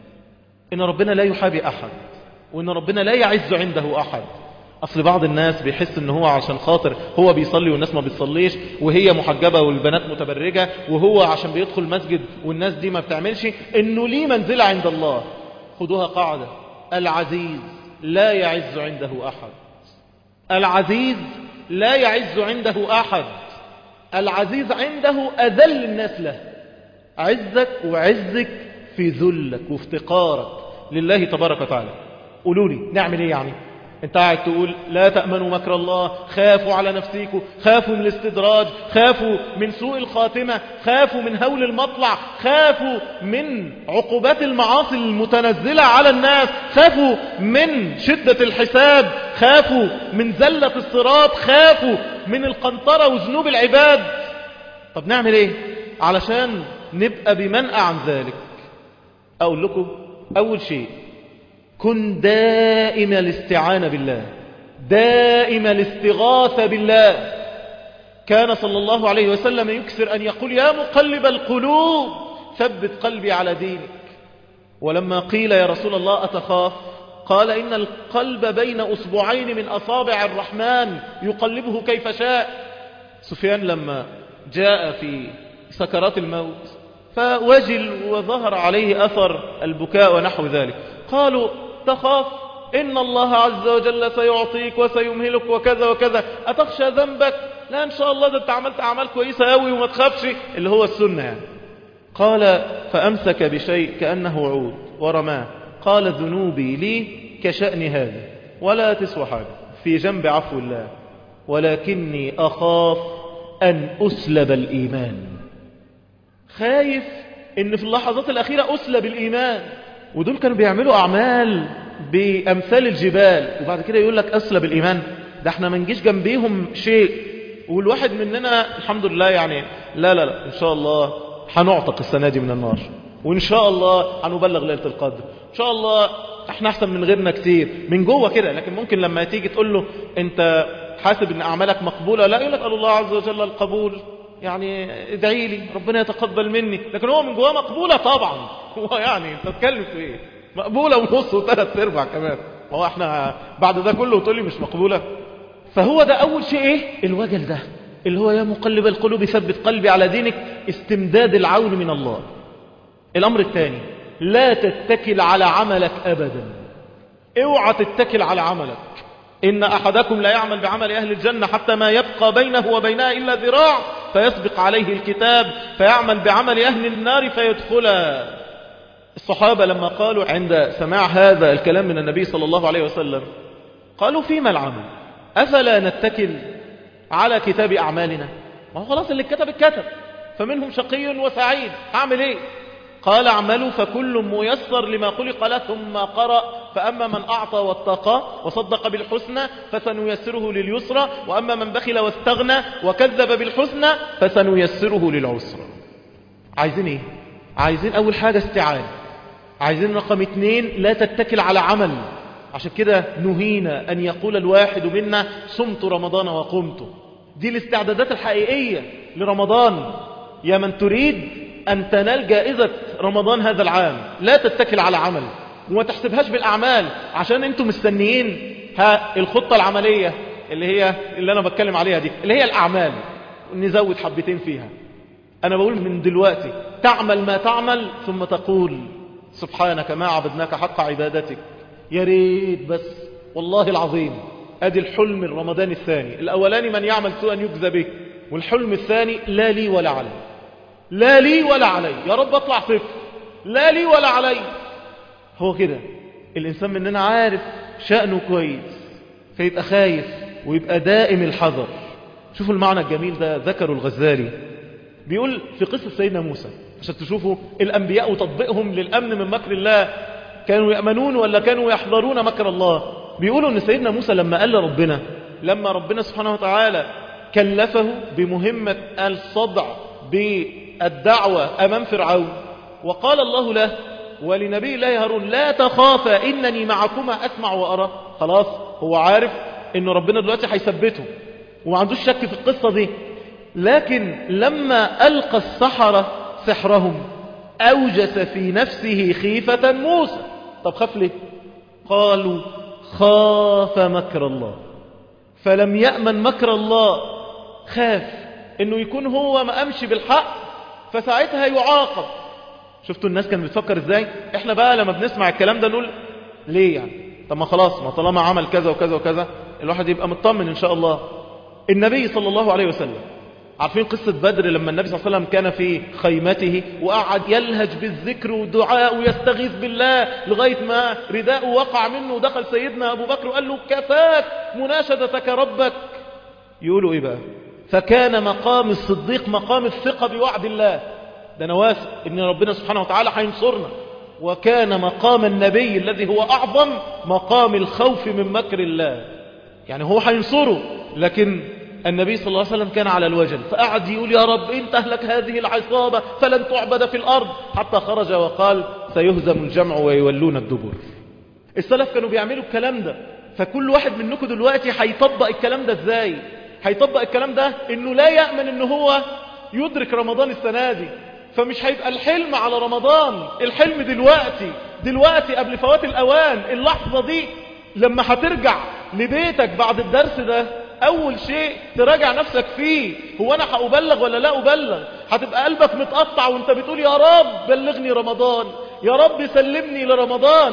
إن ربنا لا يحابي أحد وإن ربنا لا يعز عنده أحد أصل بعض الناس بيحس إن هو عشان خاطر هو بيصلي والناس ما بتصليش وهي محجبة والبنات متبرجة وهو عشان بيدخل مسجد والناس دي ما بتعملش إنه ليه منزلة عند الله خدوها قاعدة العزيز لا يعز عنده أحد العزيز لا يعز عنده أحد العزيز عنده أذل الناس له عزك وعزك في ذلك وافتقارك لله تبارك وتعالى قولوا لي نعمل ايه يعني انت قاعد تقول لا تأمنوا مكر الله خافوا على نفسيكم خافوا من الاستدراج خافوا من سوء الخاتمة خافوا من هول المطلع خافوا من عقوبات المعاصي المتنزلة على الناس خافوا من شدة الحساب خافوا من زلة الصراط خافوا من القنطرة وذنوب العباد طب نعمل ايه علشان نبقى بمنأى عن ذلك اقول لكم اول شيء كن دائم الاستعانة بالله دائم الاستغاثة بالله كان صلى الله عليه وسلم يكثر أن يقول يا مقلب القلوب ثبت قلبي على دينك ولما قيل يا رسول الله أتخاف قال إن القلب بين أصبعين من أصابع الرحمن يقلبه كيف شاء سفيان لما جاء في سكرات الموت فوجل وظهر عليه أثر البكاء ونحو ذلك قالوا تخاف إن الله عز وجل سيعطيك وسيمهلك وكذا وكذا أتخشى ذنبك لا إن شاء الله ده أنت عملت أعمال كويسة أوي وما تخافش اللي هو السنة يعني قال فأمسك بشيء كأنه عود ورماه قال ذنوبي لي كشأن هذا ولا تسوى حاجة في جنب عفو الله ولكني أخاف أن أسلب الإيمان خايف ان في اللحظات الأخيرة أسلب الإيمان ودول كانوا بيعملوا أعمال بأمثال الجبال وبعد كده يقول لك أسلب الإيمان ده احنا ما نجيش جنبيهم شيء والواحد مننا الحمد لله يعني لا لا لا إن شاء الله هنعتق السنة دي من النار وإن شاء الله هنبلغ ليلة القدر إن شاء الله احنا أحسن من غيرنا كتير من جوه كده لكن ممكن لما تيجي تقول له أنت حاسب أن أعمالك مقبولة لا يقول لك الله عز وجل القبول يعني ادعي لي ربنا يتقبل مني لكن هو من جواه مقبولة طبعا هو يعني انت تتكلم في ايه مقبولة ونص وثلاث ارباع كمان هو احنا بعد ده كله تقول لي مش مقبولة فهو ده اول شيء ايه الوجل ده اللي هو يا مقلب القلوب ثبت قلبي على دينك استمداد العون من الله الامر الثاني لا تتكل على عملك ابدا اوعى تتكل على عملك إن أحدكم لا يعمل بعمل أهل الجنة حتى ما يبقى بينه وبينها إلا ذراع فيسبق عليه الكتاب فيعمل بعمل أهل النار فيدخلها الصحابة لما قالوا عند سماع هذا الكلام من النبي صلى الله عليه وسلم قالوا فيما العمل أفلا نتكل على كتاب أعمالنا ما هو خلاص اللي كتب الكتب فمنهم شقي وسعيد هعمل ايه قال اعملوا فكل ميسر لما خلق له ثم قرأ فأما من أعطى واتقى وصدق بالحسنى فسنيسره لليسرى وأما من بخل واستغنى وكذب بالحسنى فسنيسره للعسرى عايزين ايه عايزين أول حاجة استعانة عايزين رقم اتنين لا تتكل على عمل عشان كده نهينا أن يقول الواحد منا صمت رمضان وقمت دي الاستعدادات الحقيقية لرمضان يا من تريد أن تنال جائزة رمضان هذا العام لا تتكل على عمل وما تحسبهاش بالأعمال عشان انتم مستنيين ها الخطة العملية اللي هي اللي أنا بتكلم عليها دي اللي هي الأعمال نزود حبتين فيها أنا بقول من دلوقتي تعمل ما تعمل ثم تقول سبحانك ما عبدناك حق عبادتك يا ريت بس والله العظيم ادي الحلم الرمضان الثاني الاولاني من يعمل سوءا يجزى به والحلم الثاني لا لي ولا علي لا لي ولا علي يا رب اطلع صفر لا لي ولا علي هو كده الانسان مننا عارف شأنه كويس فيبقى خايف ويبقى دائم الحذر شوفوا المعنى الجميل ده ذكره الغزالي بيقول في قصة سيدنا موسى عشان تشوفوا الأنبياء وتطبيقهم للأمن من مكر الله كانوا يأمنون ولا كانوا يحذرون مكر الله بيقولوا أن سيدنا موسى لما قال لربنا لما ربنا سبحانه وتعالى كلفه بمهمة الصدع بالدعوة أمام فرعون وقال الله له ولنبي الله هارون لا تخافا إنني معكما أسمع وأرى خلاص هو عارف أن ربنا دلوقتي هيثبته وما عندوش شك في القصة دي لكن لما ألقى السحرة سحرهم أوجس في نفسه خيفة موسى طب خاف ليه قالوا خاف مكر الله فلم يأمن مكر الله خاف انه يكون هو ما امشي بالحق فساعتها يعاقب شفتوا الناس كانت بتفكر ازاي احنا بقى لما بنسمع الكلام ده نقول ليه يعني طب ما خلاص ما طالما عمل كذا وكذا وكذا الواحد يبقى مطمن ان شاء الله النبي صلى الله عليه وسلم عارفين قصة بدر لما النبي صلى الله عليه وسلم كان في خيمته وقعد يلهج بالذكر والدعاء ويستغيث بالله لغاية ما رداءه وقع منه ودخل سيدنا أبو بكر وقال له كفاك مناشدتك ربك يقولوا إيه بقى فكان مقام الصديق مقام الثقة بوعد الله ده أنا واثق إن ربنا سبحانه وتعالى هينصرنا وكان مقام النبي الذي هو أعظم مقام الخوف من مكر الله يعني هو هينصره لكن النبي صلى الله عليه وسلم كان على الوجل فقعد يقول يا رب إن تهلك هذه العصابة فلن تعبد في الأرض حتى خرج وقال سيهزم الجمع ويولون الدبر السلف كانوا بيعملوا الكلام ده فكل واحد منكم دلوقتي هيطبق الكلام ده ازاي هيطبق الكلام ده انه لا يأمن ان هو يدرك رمضان السنة دي فمش هيبقى الحلم على رمضان الحلم دلوقتي دلوقتي قبل فوات الأوان اللحظة دي لما هترجع لبيتك بعد الدرس ده أول شيء تراجع نفسك فيه هو أنا هأبلغ ولا لا أبلغ هتبقى قلبك متقطع وانت بتقول يا رب بلغني رمضان يا رب سلمني لرمضان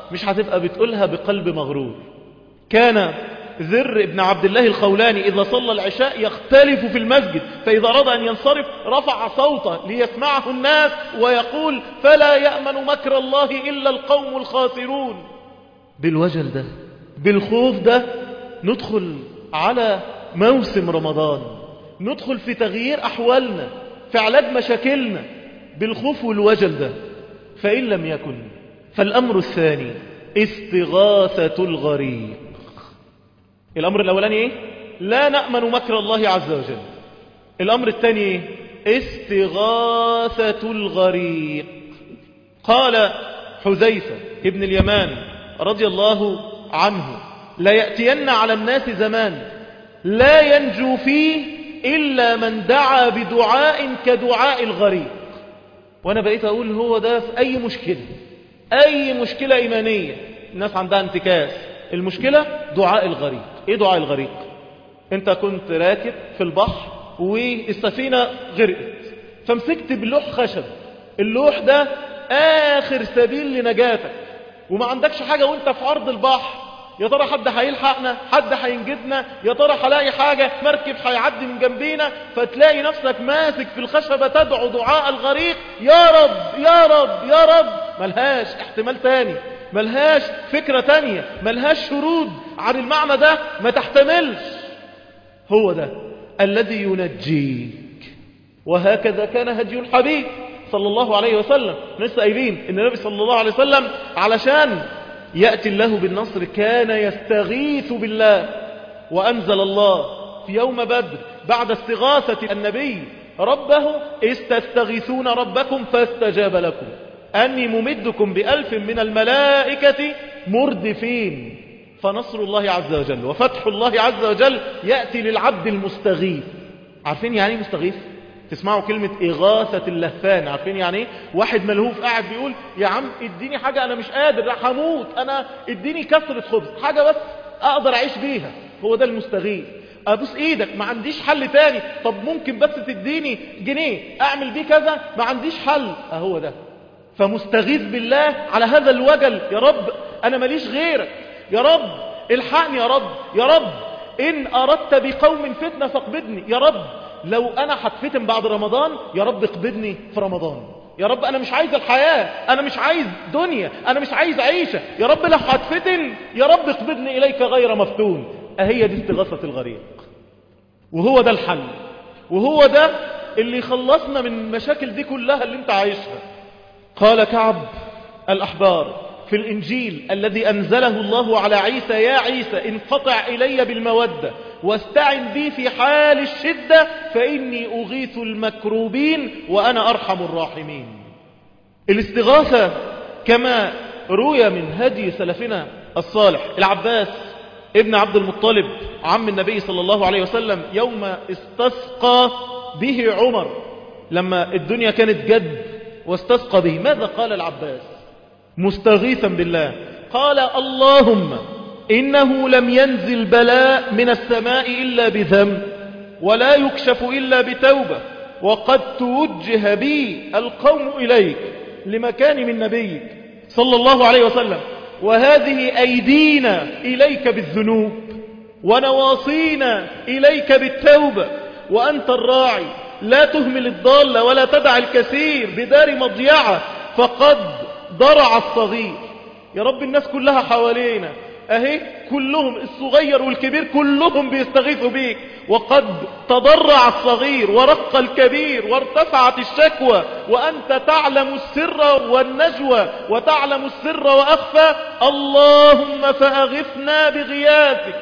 مش هتبقى بتقولها بقلب مغرور كان ذر ابن عبد الله الخولاني إذا صلى العشاء يختلف في المسجد فإذا أراد أن ينصرف رفع صوته ليسمعه الناس ويقول فلا يأمن مكر الله إلا القوم الخاسرون بالوجل ده بالخوف ده ندخل على موسم رمضان ندخل في تغيير أحوالنا في علاج مشاكلنا بالخوف والوجل ده فإن لم يكن فالأمر الثاني استغاثة الغريق الأمر الأولاني إيه؟ لا نأمن مكر الله عز وجل الأمر الثاني إيه؟ استغاثة الغريق قال حذيفة ابن اليمان رضي الله عنه لا يأتين على الناس زمان لا ينجو فيه إلا من دعا بدعاء كدعاء الغريق وأنا بقيت أقول هو ده في أي مشكلة أي مشكلة إيمانية الناس عندها انتكاس المشكلة دعاء الغريق إيه دعاء الغريق أنت كنت راكب في البحر والسفينة غرقت فمسكت بلوح خشب اللوح ده آخر سبيل لنجاتك وما عندكش حاجة وانت في عرض البحر يا ترى حد هيلحقنا حد هينجدنا يا ترى هلاقي حاجة مركب هيعدي من جنبينا فتلاقي نفسك ماسك في الخشبة تدعو دعاء الغريق يا رب يا رب يا رب ملهاش احتمال تاني ملهاش فكرة تانية ملهاش شرود عن المعنى ده ما تحتملش هو ده الذي ينجيك وهكذا كان هدي الحبيب صلى الله عليه وسلم لسه قايلين ان النبي صلى الله عليه وسلم علشان يأتي الله بالنصر كان يستغيث بالله وأنزل الله في يوم بدر بعد استغاثة النبي ربه استستغيثون ربكم فاستجاب لكم أني ممدكم بألف من الملائكة مردفين فنصر الله عز وجل وفتح الله عز وجل يأتي للعبد المستغيث عارفين يعني مستغيث تسمعوا كلمة إغاثة اللهفان عارفين يعني ايه واحد ملهوف قاعد بيقول يا عم اديني حاجة أنا مش قادر راح هموت أنا اديني كسرة خبز حاجة بس أقدر أعيش بيها هو ده المستغيث أبوس إيدك ما عنديش حل تاني طب ممكن بس تديني جنيه أعمل بيه كذا ما عنديش حل أهو ده فمستغيث بالله على هذا الوجل يا رب أنا ماليش غيرك يا رب الحقني يا رب يا رب إن أردت بقوم فتنة فاقبضني يا رب لو أنا هتفتن بعد رمضان يا رب اقبضني في رمضان يا رب أنا مش عايز الحياة أنا مش عايز دنيا أنا مش عايز عيشة يا رب لو هتفتن يا رب اقبضني إليك غير مفتون أهي دي استغاثة الغريق وهو ده الحل وهو ده اللي يخلصنا من المشاكل دي كلها اللي انت عايشها قال كعب الأحبار في الإنجيل الذي أنزله الله على عيسى يا عيسى انقطع إلي بالمودة واستعن بي في حال الشدة فإني أغيث المكروبين وأنا أرحم الراحمين الاستغاثة كما روي من هدي سلفنا الصالح العباس ابن عبد المطلب عم النبي صلى الله عليه وسلم يوم استسقى به عمر لما الدنيا كانت جد واستسقى به ماذا قال العباس مستغيثا بالله قال اللهم إنه لم ينزل بلاء من السماء إلا بذنب ولا يكشف إلا بتوبة وقد توجه بي القوم إليك لمكان من نبيك صلى الله عليه وسلم وهذه أيدينا إليك بالذنوب ونواصينا إليك بالتوبة وأنت الراعي لا تهمل الضال ولا تدع الكثير بدار مضيعة فقد ضرع الصغير يا رب الناس كلها حوالينا اهي كلهم الصغير والكبير كلهم بيستغيثوا بيك وقد تضرع الصغير ورق الكبير وارتفعت الشكوى وأنت تعلم السر والنجوى وتعلم السر وأخفى اللهم فأغثنا بغياثك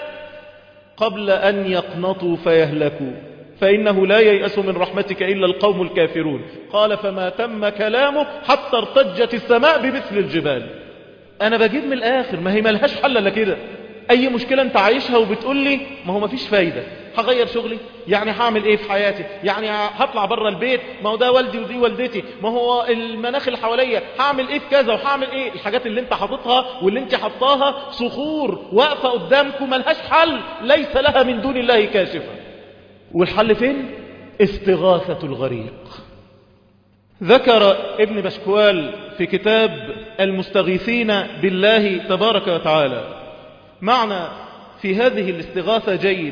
قبل أن يقنطوا فيهلكوا فإنه لا ييأس من رحمتك إلا القوم الكافرون قال فما تم كلامه حتى ارتجت السماء بمثل الجبال أنا بجيب من الآخر ما هي ملهاش حل إلا كده أي مشكلة أنت عايشها وبتقول لي ما هو ما فيش فايدة هغير شغلي يعني هعمل ايه في حياتي يعني هطلع بره البيت ما هو ده والدي ودي والدتي ما هو المناخ اللي حواليا هعمل ايه في كذا وهعمل ايه الحاجات اللي انت حاططها واللي انت حطاها صخور واقفه قدامكم ملهاش حل ليس لها من دون الله كاشفه والحل فين استغاثة الغريق ذكر ابن بشكوال في كتاب المستغيثين بالله تبارك وتعالى معنى في هذه الاستغاثة جيد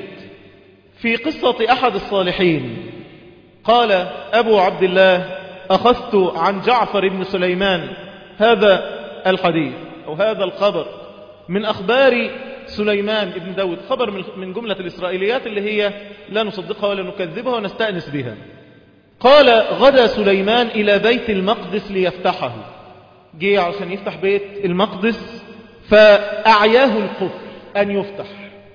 في قصة أحد الصالحين قال أبو عبد الله أخذت عن جعفر بن سليمان هذا الحديث أو هذا الخبر من أخبار سليمان بن داود خبر من جملة الإسرائيليات اللي هي لا نصدقها ولا نكذبها ونستأنس بها قال غدا سليمان إلى بيت المقدس ليفتحه جه عشان يفتح بيت المقدس فأعياه القفل أن يفتح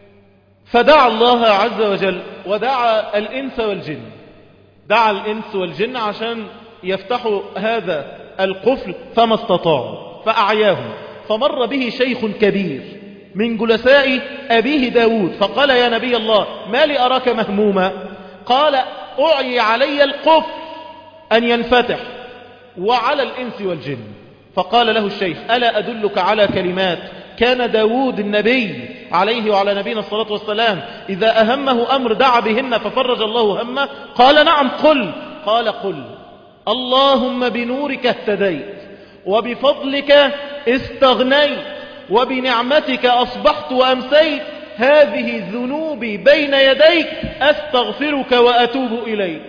فدعا الله عز وجل ودعا الإنس والجن دعا الإنس والجن عشان يفتحوا هذا القفل فما استطاعوا فأعياهم فمر به شيخ كبير من جلساء أبيه داود فقال يا نبي الله ما لي أراك مهموما قال أعي علي القفل أن ينفتح وعلى الإنس والجن فقال له الشيخ ألا أدلك على كلمات كان داود النبي عليه وعلى نبينا الصلاة والسلام إذا أهمه أمر دعا بهن ففرج الله همه قال نعم قل قال قل اللهم بنورك اهتديت وبفضلك استغنيت وبنعمتك أصبحت وأمسيت هذه ذنوبي بين يديك أستغفرك وأتوب إليك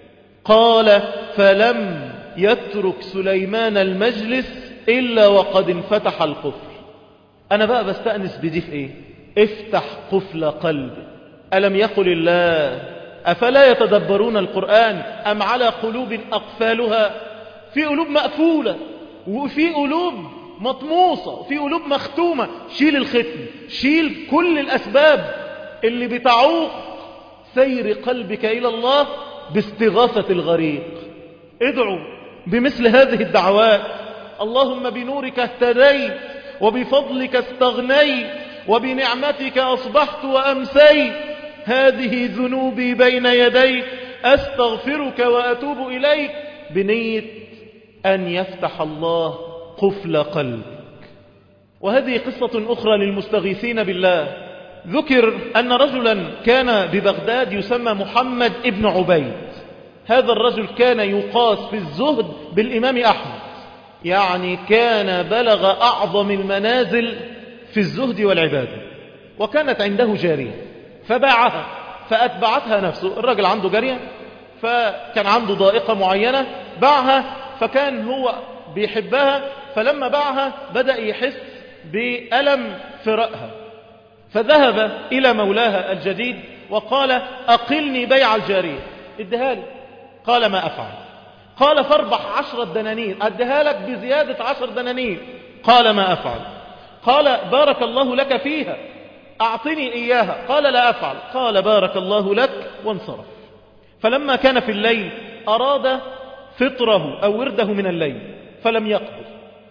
قال فلم يترك سليمان المجلس إلا وقد انفتح القفل أنا بقى بستأنس بدي في إيه افتح قفل قلب ألم يقل الله أفلا يتدبرون القرآن أم على قلوب أقفالها في قلوب مقفولة وفي قلوب مطموسة وفي قلوب مختومة شيل الختم شيل كل الأسباب اللي بتعوق سير قلبك إلى الله باستغاثة الغريق ادعوا بمثل هذه الدعوات اللهم بنورك اهتديت وبفضلك استغنيت وبنعمتك أصبحت وأمسيت هذه ذنوبي بين يديك أستغفرك وأتوب إليك بنية أن يفتح الله قفل قلبك وهذه قصة أخرى للمستغيثين بالله ذكر أن رجلا كان ببغداد يسمى محمد ابن عبيد هذا الرجل كان يقاس في الزهد بالإمام أحمد يعني كان بلغ أعظم المنازل في الزهد والعبادة وكانت عنده جارية فباعها فأتبعتها نفسه الرجل عنده جارية فكان عنده ضائقة معينة باعها فكان هو بيحبها فلما باعها بدأ يحس بألم فرقها فذهب إلى مولاها الجديد وقال أقلني بيع الجارية ادها لي قال ما أفعل قال فاربح عشرة دنانير أدها لك بزيادة عشر دنانير قال ما أفعل قال بارك الله لك فيها أعطني إياها قال لا أفعل قال بارك الله لك وانصرف فلما كان في الليل أراد فطره أو ورده من الليل فلم يقدر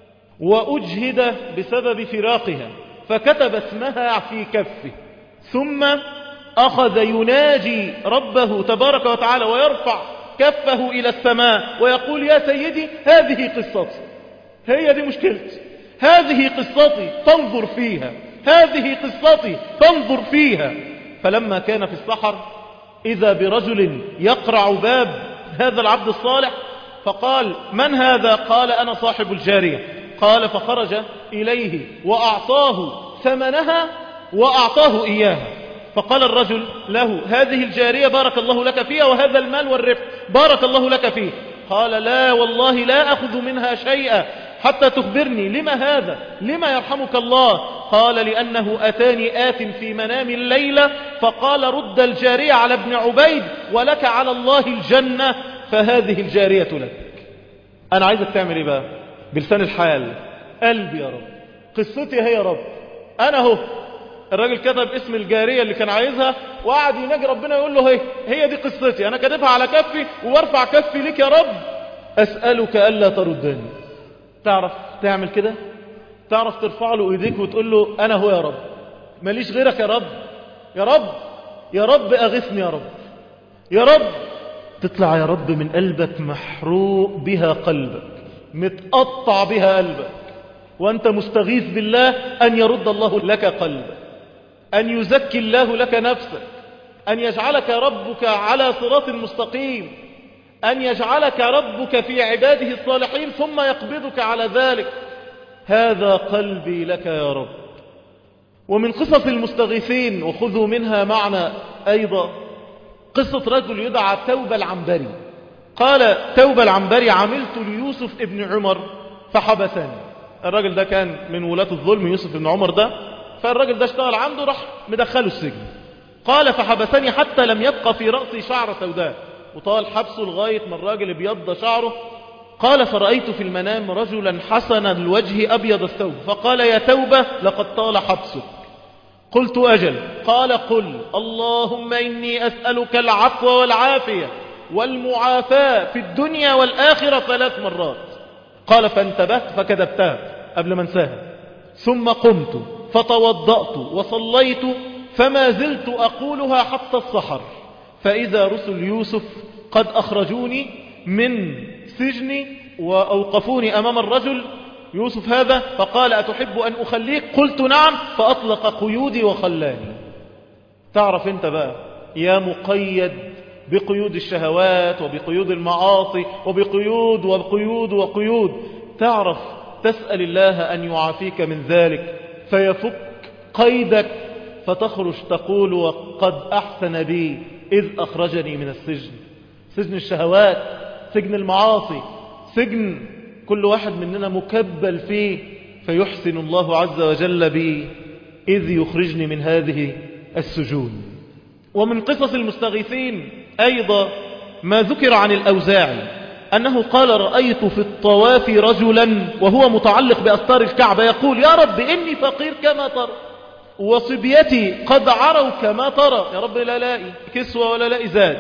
وأجهد بسبب فراقها فكتب اسمها في كفه ثم أخذ يناجي ربه تبارك وتعالى ويرفع كفه إلى السماء ويقول يا سيدي هذه قصتي هي دي مشكلتي هذه قصتي تنظر فيها هذه قصتي تنظر فيها فلما كان في السحر إذا برجل يقرع باب هذا العبد الصالح فقال من هذا قال أنا صاحب الجارية قال فخرج إليه وأعطاه ثمنها وأعطاه إياها فقال الرجل له هذه الجارية بارك الله لك فيها وهذا المال والرفق بارك الله لك فيه قال لا والله لا أخذ منها شيئا حتى تخبرني لما هذا لما يرحمك الله قال لأنه أتاني آت في منام الليلة فقال رد الجارية على ابن عبيد ولك على الله الجنة فهذه الجارية لك أنا عايزك تعمل إيه بقى بلسان الحال قلبي يا رب قصتي هي يا رب أنا هو الراجل كتب اسم الجارية اللي كان عايزها وقعد يناجي ربنا يقول له هي هي دي قصتي أنا كاتبها على كفي وارفع كفي لك يا رب أسألك ألا تردني تعرف تعمل كده تعرف ترفع له ايديك وتقول له أنا هو يا رب ماليش غيرك يا رب يا رب يا رب أغثني يا رب يا رب تطلع يا رب من قلبك محروق بها قلبك متقطع بها قلبك وأنت مستغيث بالله أن يرد الله لك قلبك أن يزكي الله لك نفسك أن يجعلك ربك على صراط مستقيم أن يجعلك ربك في عباده الصالحين ثم يقبضك على ذلك هذا قلبي لك يا رب ومن قصص المستغيثين وخذوا منها معنى أيضا قصة رجل يدعى توبة العنبري قال توبة العنبري عملت ليوسف ابن عمر فحبسني الراجل ده كان من ولاة الظلم يوسف ابن عمر ده فالراجل ده اشتغل عنده راح مدخله السجن قال فحبسني حتى لم يبقى في رأسي شعر سوداء وطال حبسه لغاية ما الراجل ابيض شعره قال فرأيت في المنام رجلا حسن الوجه أبيض الثوب فقال يا توبة لقد طال حبسك قلت أجل قال قل اللهم إني أسألك العفو والعافية والمعافاة في الدنيا والآخرة ثلاث مرات قال فانتبهت فكذبتها قبل ما انساها ثم قمت فتوضأت وصليت فما زلت أقولها حتى الصحر فإذا رسل يوسف قد أخرجوني من سجني وأوقفوني أمام الرجل يوسف هذا فقال أتحب أن أخليك قلت نعم فأطلق قيودي وخلاني تعرف انت بقى يا مقيد بقيود الشهوات وبقيود المعاصي وبقيود وبقيود وقيود تعرف تسأل الله أن يعافيك من ذلك فيفك قيدك فتخرج تقول وقد أحسن بي إذ أخرجني من السجن سجن الشهوات سجن المعاصي سجن كل واحد مننا مكبل فيه فيحسن الله عز وجل بي إذ يخرجني من هذه السجون ومن قصص المستغيثين أيضا ما ذكر عن الأوزاعي أنه قال رأيت في الطواف رجلا وهو متعلق بأستار الكعبة يقول يا رب إني فقير كما ترى وصبيتي قد عروا كما ترى يا رب لا لاقي كسوة ولا لاقي زاد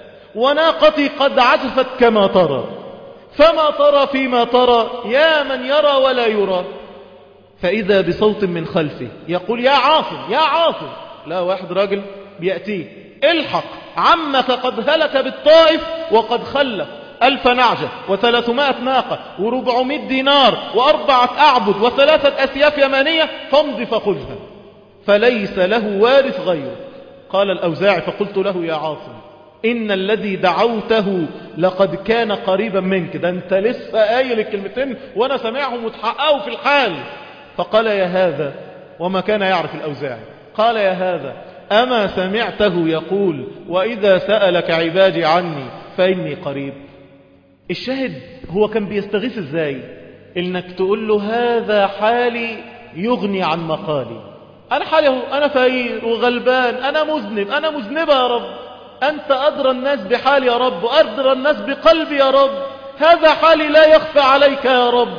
وناقتي قد عزفت كما ترى فما ترى فيما ترى يا من يرى ولا يرى فإذا بصوت من خلفه يقول يا عاصم يا عاصم لا واحد راجل بيأتيه الحق عمك قد هلك بالطائف وقد خلف ألف نعجة وثلاثمائة ناقة وربعمائة دينار وأربعة أعبد وثلاثة أسياف يمانية فامض فخذها فليس له وارث غيره قال الأوزاعي فقلت له يا عاصم إن الذي دعوته لقد كان قريبا منك ده أنت لسه قايل الكلمتين وأنا سامعهم وتحققوا في الحال فقال يا هذا وما كان يعرف الأوزاعي قال يا هذا أما سمعته يقول وإذا سألك عبادي عني فإني قريب الشاهد هو كان بيستغيث ازاي انك تقول له هذا حالي يغني عن مقالي انا حالي هو انا فقير وغلبان انا مذنب انا مذنبة يا رب انت ادرى الناس بحالي يا رب وادرى الناس بقلبي يا رب هذا حالي لا يخفى عليك يا رب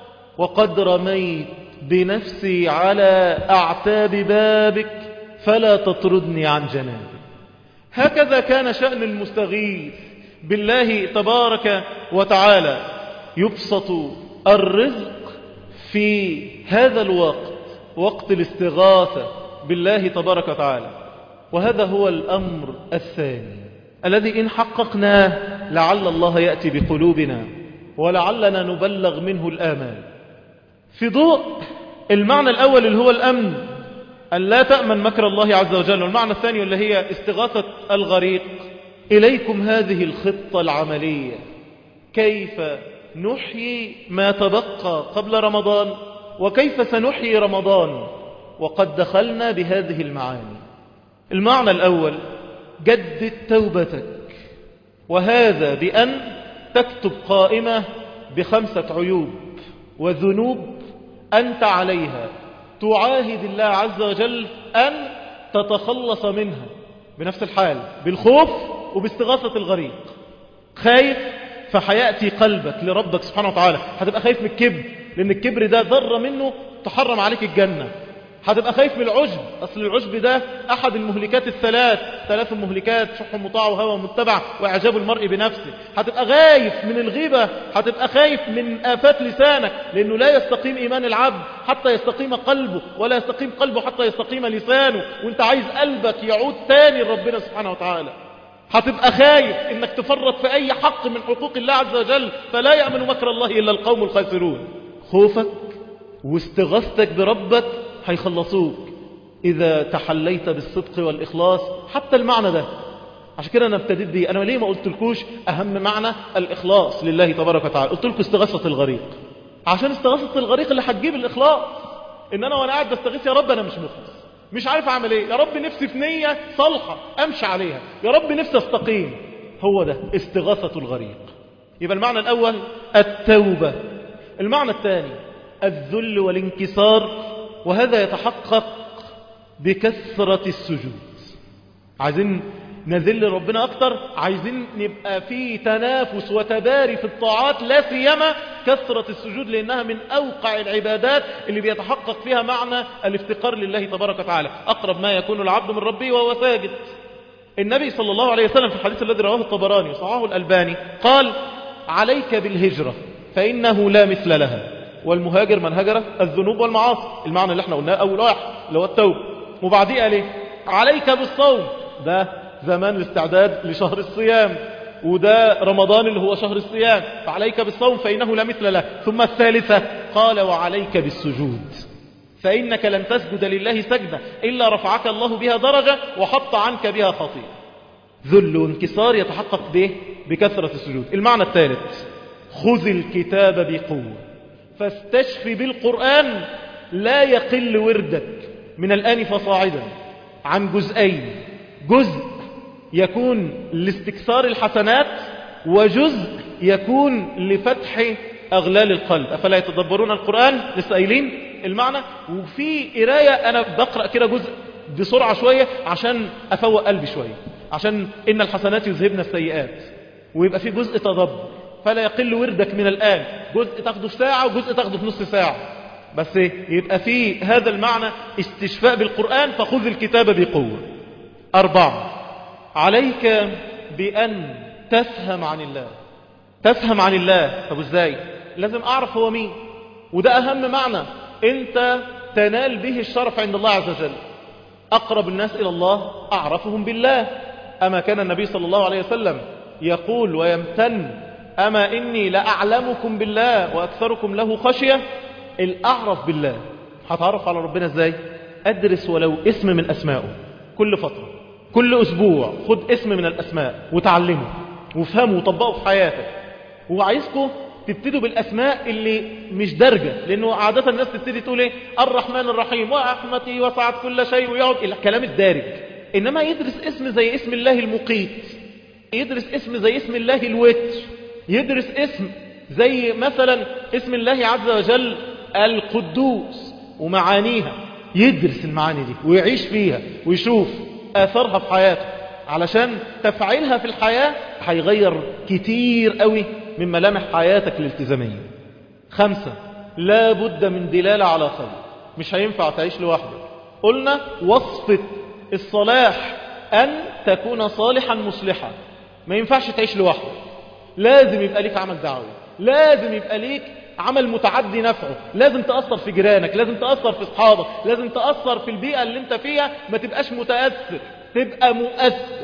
وقد رميت بنفسي على اعتاب بابك فلا تطردني عن جنابي هكذا كان شأن المستغيث بالله تبارك وتعالى يبسط الرزق في هذا الوقت وقت الاستغاثة بالله تبارك وتعالى وهذا هو الأمر الثاني الذي إن حققناه لعل الله يأتي بقلوبنا ولعلنا نبلغ منه الآمال في ضوء المعنى الأول اللي هو الأمن أن لا تأمن مكر الله عز وجل والمعنى الثاني اللي هي استغاثة الغريق إليكم هذه الخطة العملية كيف نحيي ما تبقى قبل رمضان وكيف سنحيي رمضان وقد دخلنا بهذه المعاني المعنى الأول جدد توبتك وهذا بأن تكتب قائمة بخمسة عيوب وذنوب أنت عليها تعاهد الله عز وجل أن تتخلص منها بنفس الحال بالخوف وباستغاثة الغريق خايف فحيأتي قلبك لربك سبحانه وتعالى هتبقى خايف من الكبر لأن الكبر ده ذرة منه تحرم عليك الجنة هتبقى خايف من العجب أصل العجب ده أحد المهلكات الثلاث ثلاث مهلكات شح مطاع وهوى متبع وإعجاب المرء بنفسه هتبقى خايف من الغيبة هتبقى خايف من آفات لسانك لأنه لا يستقيم إيمان العبد حتى يستقيم قلبه ولا يستقيم قلبه حتى يستقيم لسانه وانت عايز قلبك يعود تاني لربنا سبحانه وتعالى هتبقى خايف انك تفرط في اي حق من حقوق الله عز وجل فلا يأمن مكر الله الا القوم الخاسرون خوفك واستغاثتك بربك هيخلصوك إذا تحليت بالصدق والإخلاص حتى المعنى ده عشان كده انا ابتديت بيه انا ليه ما قلتلكوش اهم معنى الاخلاص لله تبارك وتعالى قلت لكم استغاثه الغريق عشان استغاثه الغريق اللي هتجيب الاخلاص ان انا وانا قاعد بستغيث يا رب انا مش مخلص مش عارف اعمل ايه يا رب نفسي في نيه صالحه امشي عليها يا رب نفسي استقيم هو ده استغاثه الغريق يبقى المعنى الاول التوبه المعنى الثاني الذل والانكسار وهذا يتحقق بكثره السجود عايزين نذل ربنا اكتر عايزين نبقى في تنافس وتباري في الطاعات لا سيما كثرة السجود لانها من اوقع العبادات اللي بيتحقق فيها معنى الافتقار لله تبارك وتعالى اقرب ما يكون العبد من ربه وهو ساجد النبي صلى الله عليه وسلم في الحديث الذي رواه الطبراني وصححه الالباني قال عليك بالهجرة فانه لا مثل لها والمهاجر من هجر الذنوب والمعاصي المعنى اللي احنا قلناه اول واحد اللي هو التوبه وبعديه قال ايه عليك بالصوم ده زمان الاستعداد لشهر الصيام وده رمضان اللي هو شهر الصيام فعليك بالصوم فإنه لا مثل له ثم الثالثة قال وعليك بالسجود فإنك لن تسجد لله سجدة إلا رفعك الله بها درجة وحط عنك بها خطيئة ذل وانكسار يتحقق به بكثرة السجود المعنى الثالث خذ الكتاب بقوة فاستشف بالقرآن لا يقل وردك من الآن فصاعدا عن جزئين جزء يكون لاستكثار الحسنات وجزء يكون لفتح أغلال القلب أفلا يتدبرون القرآن لسه قايلين المعنى وفي قراية أنا بقرأ كده جزء بسرعة شوية عشان أفوق قلبي شوية عشان إن الحسنات يذهبن السيئات ويبقى في جزء تدبر فلا يقل وردك من الآن جزء تاخده في ساعة وجزء تاخده في نص ساعة بس يبقى في هذا المعنى استشفاء بالقرآن فخذ الكتاب بقوة أربعة عليك بأن تفهم عن الله تفهم عن الله طب ازاي لازم أعرف هو مين وده أهم معنى أنت تنال به الشرف عند الله عز وجل أقرب الناس إلى الله أعرفهم بالله أما كان النبي صلى الله عليه وسلم يقول ويمتن أما إني لأعلمكم بالله وأكثركم له خشية الأعرف بالله هتعرف على ربنا ازاي أدرس ولو اسم من أسمائه كل فترة كل أسبوع خد اسم من الأسماء وتعلمه وافهمه وطبقه في حياتك وعايزكم تبتدوا بالأسماء اللي مش درجة لأنه عادة الناس تبتدي تقول إيه الرحمن الرحيم ورحمتي وسعت كل شيء ويقعد الكلام الدارج إنما يدرس اسم زي اسم الله المقيت يدرس اسم زي اسم الله الوتر يدرس اسم زي مثلا اسم الله عز وجل القدوس ومعانيها يدرس المعاني دي ويعيش فيها ويشوف آثارها في حياته علشان تفعيلها في الحياة هيغير كتير قوي من ملامح حياتك الالتزامية خمسة لا بد من دلالة على خير مش هينفع تعيش لوحدك قلنا وصفة الصلاح أن تكون صالحا مصلحا ما ينفعش تعيش لوحدك لازم يبقى ليك عمل دعوي لازم يبقى ليك عمل متعدي نفعه لازم تأثر في جيرانك لازم تأثر في اصحابك لازم تأثر في البيئة اللي انت فيها ما تبقاش متأثر تبقى مؤثر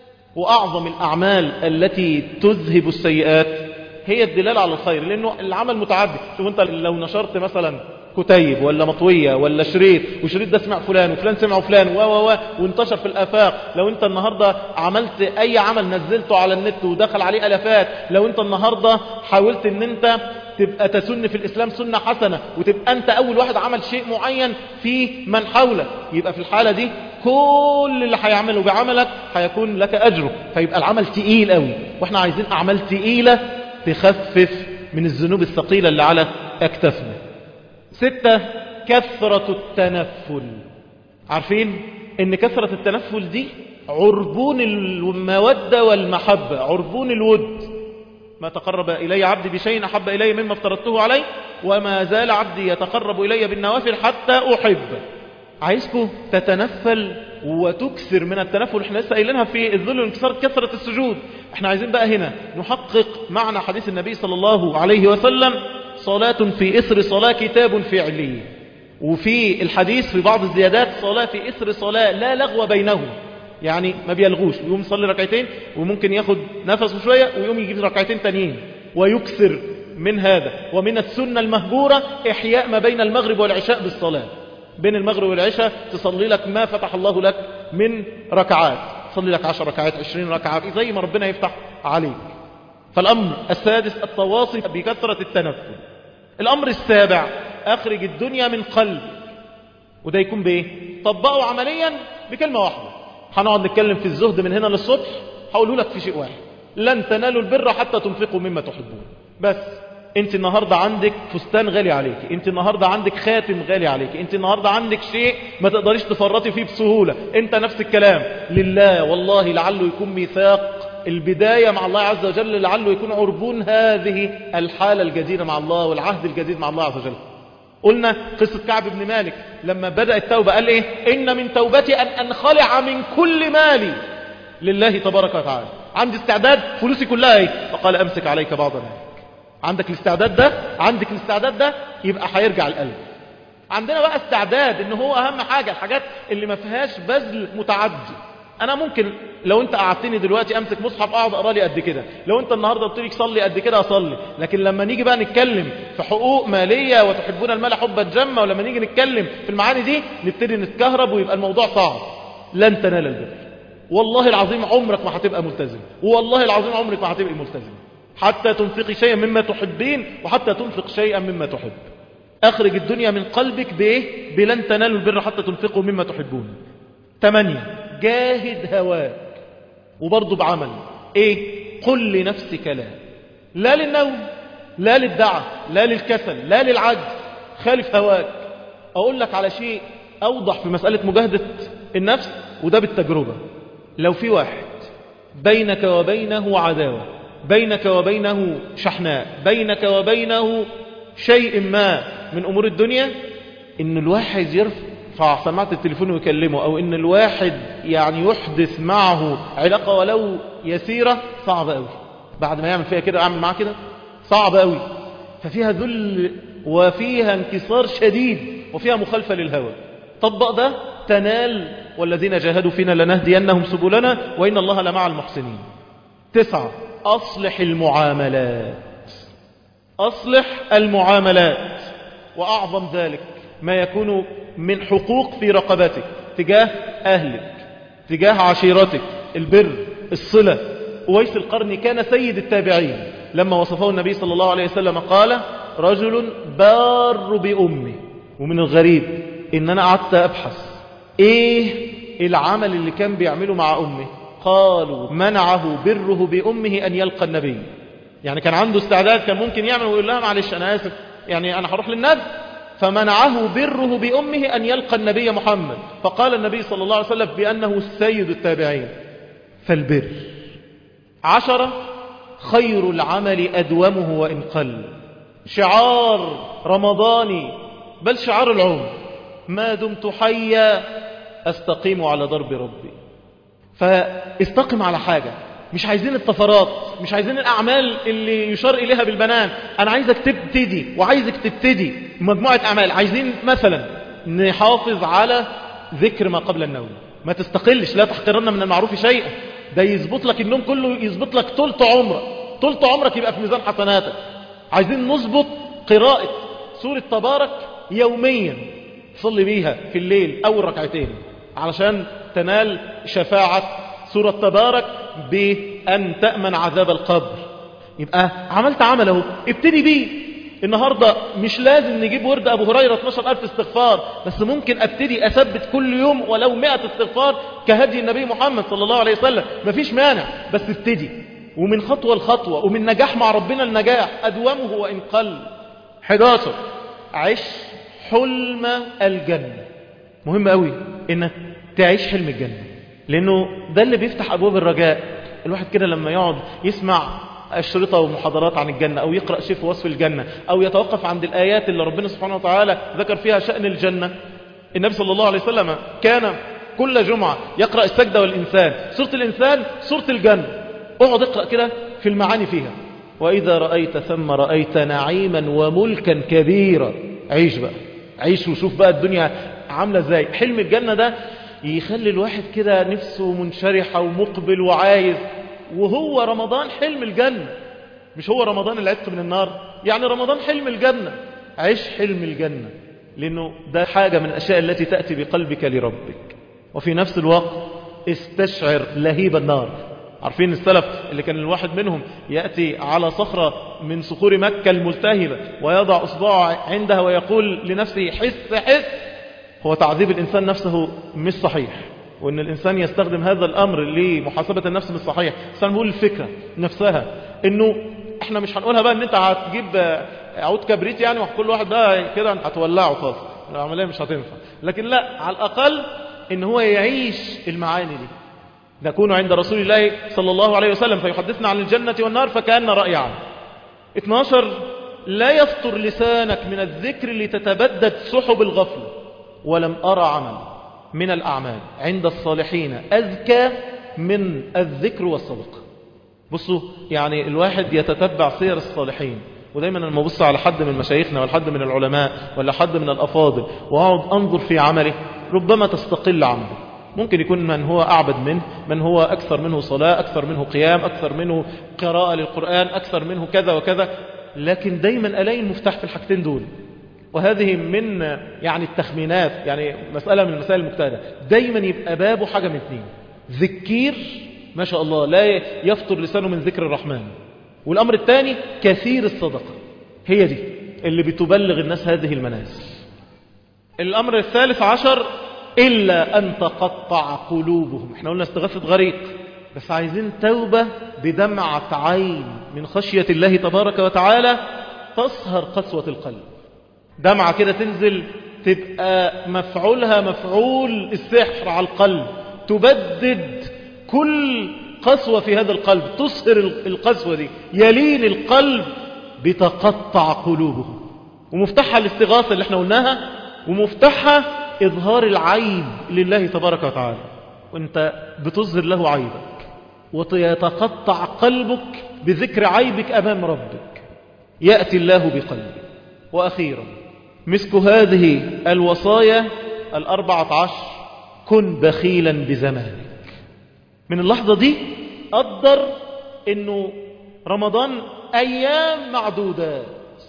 وأعظم الأعمال التي تذهب السيئات هي الدلالة على الخير لأنه العمل متعدي شوف انت لو نشرت مثلا كتيب ولا مطوية ولا شريط وشريط ده سمع فلان وفلان سمع فلان و و و وانتشر في الآفاق لو انت النهاردة عملت أي عمل نزلته على النت ودخل عليه ألفات لو انت النهاردة حاولت ان انت تبقى تسن في الإسلام سنة حسنة وتبقى أنت أول واحد عمل شيء معين في من حولك يبقى في الحالة دي كل اللي هيعمله بعملك هيكون لك أجره فيبقى العمل تقيل قوي وإحنا عايزين أعمال تقيلة تخفف من الذنوب الثقيلة اللي على أكتافنا ستة كثرة التنفل عارفين ان كثرة التنفل دي عربون المودة والمحبة عربون الود ما تقرب إلي عبدي بشيء أحب إلي مما افترضته عليه وما زال عبدي يتقرب إلي بالنوافل حتى أحب عايزكم تتنفل وتكثر من التنفل احنا لسه قايلينها في الذل والانكسار كثرة السجود احنا عايزين بقى هنا نحقق معنى حديث النبي صلى الله عليه وسلم صلاة في إثر صلاة كتاب في عليين وفي الحديث في بعض الزيادات صلاة في إثر صلاة لا لغو بينهم يعني ما بيلغوش ويقوم يصلي ركعتين وممكن ياخد نفسه شوية ويقوم يجيب ركعتين تانيين ويكثر من هذا ومن السنة المهجورة إحياء ما بين المغرب والعشاء بالصلاة بين المغرب والعشاء تصلي لك ما فتح الله لك من ركعات صلي لك 10 ركعات 20 ركعة زي ما ربنا يفتح عليك فالأمر السادس التواصي بكثرة التنفل الأمر السابع أخرج الدنيا من قلبك وده يكون بإيه طبقه عمليا بكلمة واحدة هنقعد نتكلم في الزهد من هنا للصبح هقوله لك في شيء واحد لن تنالوا البر حتى تنفقوا مما تحبون بس انت النهاردة عندك فستان غالي عليك انت النهاردة عندك خاتم غالي عليك انت النهاردة عندك شيء ما تقدريش تفرطي فيه بسهولة انت نفس الكلام لله والله لعله يكون ميثاق البداية مع الله عز وجل لعله يكون عربون هذه الحالة الجديدة مع الله والعهد الجديد مع الله عز وجل قلنا قصة كعب بن مالك لما بدأ التوبة قال ايه ان من توبتي ان انخلع من كل مالي لله تبارك وتعالى عندي استعداد فلوسي كلها ايه فقال امسك عليك بعض مالك عندك الاستعداد ده عندك الاستعداد ده يبقى هيرجع القلب عندنا بقى استعداد ان هو اهم حاجة الحاجات اللي ما فيهاش بذل متعدي انا ممكن لو انت قعدتني دلوقتي امسك مصحف اقعد اقرا لي قد كده لو انت النهارده قلت لي صلي قد كده اصلي لكن لما نيجي بقى نتكلم في حقوق ماليه وتحبون المال حبا جما ولما نيجي نتكلم في المعاني دي نبتدي نتكهرب ويبقى الموضوع صعب لن تنال البر والله العظيم عمرك ما هتبقى ملتزم والله العظيم عمرك ما هتبقى ملتزم حتى تنفقي شيئا مما تحبين وحتى تنفق شيئا مما تحب اخرج الدنيا من قلبك بايه بلن تنالوا البر حتى تنفقوا مما تحبون ثمانية جاهد هواك وبرضه بعمل ايه قل لنفسك لا لا للنوم لا للدعة لا للكسل لا للعجز خالف هواك اقول لك على شيء اوضح في مسألة مجاهدة النفس وده بالتجربة لو في واحد بينك وبينه عداوة بينك وبينه شحناء بينك وبينه شيء ما من امور الدنيا ان الواحد يرفع سماعة التليفون ويكلمه او ان الواحد يعني يحدث معه علاقة ولو يسيرة صعب قوي بعد ما يعمل فيها كده اعمل معاه كده صعب قوي ففيها ذل وفيها انكسار شديد وفيها مخالفة للهوى طبق ده تنال والذين جاهدوا فينا لنهدينهم سبلنا وإن الله لمع المحسنين تسعة أصلح المعاملات أصلح المعاملات وأعظم ذلك ما يكون من حقوق في رقبتك تجاه أهلك تجاه عشيرتك البر الصلة أويس القرن كان سيد التابعين لما وصفه النبي صلى الله عليه وسلم قال رجل بار بأمه ومن الغريب إن أنا قعدت أبحث إيه العمل اللي كان بيعمله مع أمه قالوا منعه بره بأمه أن يلقى النبي يعني كان عنده استعداد كان ممكن يعمل ويقول لها معلش أنا آسف يعني أنا هروح للنبي فمنعه بره بأمه أن يلقى النبي محمد فقال النبي صلى الله عليه وسلم بأنه سيد التابعين فالبر عشرة خير العمل أدومه وإن قل شعار رمضاني بل شعار العمر ما دمت حيا أستقيم على ضرب ربي فاستقم على حاجة مش عايزين الطفرات مش عايزين الأعمال اللي يشار إليها بالبنان أنا عايزك تبتدي وعايزك تبتدي مجموعة أعمال عايزين مثلا نحافظ على ذكر ما قبل النوم ما تستقلش لا تحقرن من المعروف شيئا ده يظبط لك النوم كله يظبط لك طولة عمرك طولة عمرك يبقى في ميزان حسناتك عايزين نظبط قراءة سورة تبارك يوميا صلي بيها في الليل أول ركعتين علشان تنال شفاعة سورة تبارك بأن تأمن عذاب القبر يبقى عملت عمل اهو ابتدي بيه النهاردة مش لازم نجيب ورد أبو هريرة 12 ألف استغفار بس ممكن أبتدي أثبت كل يوم ولو 100 استغفار كهدي النبي محمد صلى الله عليه وسلم مفيش مانع بس ابتدي ومن خطوة لخطوة ومن نجاح مع ربنا النجاح أدومه وإن قل 11 عش حلم الجنة مهم قوي انك تعيش حلم الجنة لانه ده اللي بيفتح ابواب الرجاء الواحد كده لما يقعد يسمع الشريطة ومحاضرات عن الجنة أو يقرأ شيء في وصف الجنة أو يتوقف عند الآيات اللي ربنا سبحانه وتعالى ذكر فيها شأن الجنة النبي صلى الله عليه وسلم كان كل جمعة يقرأ السجدة والإنسان سورة الإنسان سورة الجنة اقعد اقرأ كده في المعاني فيها وإذا رأيت ثم رأيت نعيما وملكا كبيرا عيش بقى عيش وشوف بقى الدنيا عاملة ازاي حلم الجنة ده يخلي الواحد كده نفسه منشرحة ومقبل وعايز وهو رمضان حلم الجنة مش هو رمضان العتق من النار يعني رمضان حلم الجنة عيش حلم الجنة لأنه ده حاجة من الأشياء التي تأتي بقلبك لربك وفي نفس الوقت استشعر لهيب النار عارفين السلف اللي كان الواحد منهم يأتي على صخرة من صخور مكة الملتهبة ويضع أصبعه عندها ويقول لنفسه حس حس هو تعذيب الإنسان نفسه مش صحيح وأن الإنسان يستخدم هذا الأمر لمحاسبة النفس مش صحيح بس أنا بقول الفكرة نفسها أنه احنا مش هنقولها بقى ان انت هتجيب عود كبريت يعني وكل واحد بقى كده هتولعه خالص العملية مش هتنفع لكن لا على الأقل ان هو يعيش المعاني دي نكون عند رسول الله صلى الله عليه وسلم فيحدثنا عن الجنة والنار فكأن رأي عنه 12 لا يفطر لسانك من الذكر لتتبدد سحب الغفل ولم أرى عمل من الأعمال عند الصالحين أذكى من الذكر والصدقة بصوا يعني الواحد يتتبع سير الصالحين ودايما لما ابص على حد من مشايخنا ولا حد من العلماء ولا حد من الأفاضل واقعد أنظر في عمله ربما تستقل عنه ممكن يكون من هو أعبد منه من هو أكثر منه صلاة أكثر منه قيام أكثر منه قراءة للقرآن أكثر منه كذا وكذا لكن دايما ألاقي المفتاح في الحاجتين دول وهذه من يعني التخمينات يعني مسألة من المسائل المجتهدة دايما يبقى بابه حاجة من اثنين ذكير ما شاء الله لا يفطر لسانه من ذكر الرحمن والأمر الثاني كثير الصدقة هي دي اللي بتبلغ الناس هذه المنازل الأمر الثالث عشر إلا أن تقطع قلوبهم احنا قلنا استغاثة غريق بس عايزين توبة بدمعة عين من خشية الله تبارك وتعالى تصهر قسوة القلب دمعة كده تنزل تبقى مفعولها مفعول السحر على القلب تبدد كل قسوة في هذا القلب تصهر القسوة دي يلين القلب بتقطع قلوبهم ومفتاحها الاستغاثة اللي احنا قلناها ومفتاحها إظهار العيب لله تبارك وتعالى وانت بتظهر له عيبك ويتقطع قلبك بذكر عيبك أمام ربك يأتي الله بقلبك وأخيرا مسك هذه الوصايا الأربعة عشر كن بخيلا بزمانك من اللحظة دي قدر انه رمضان ايام معدودات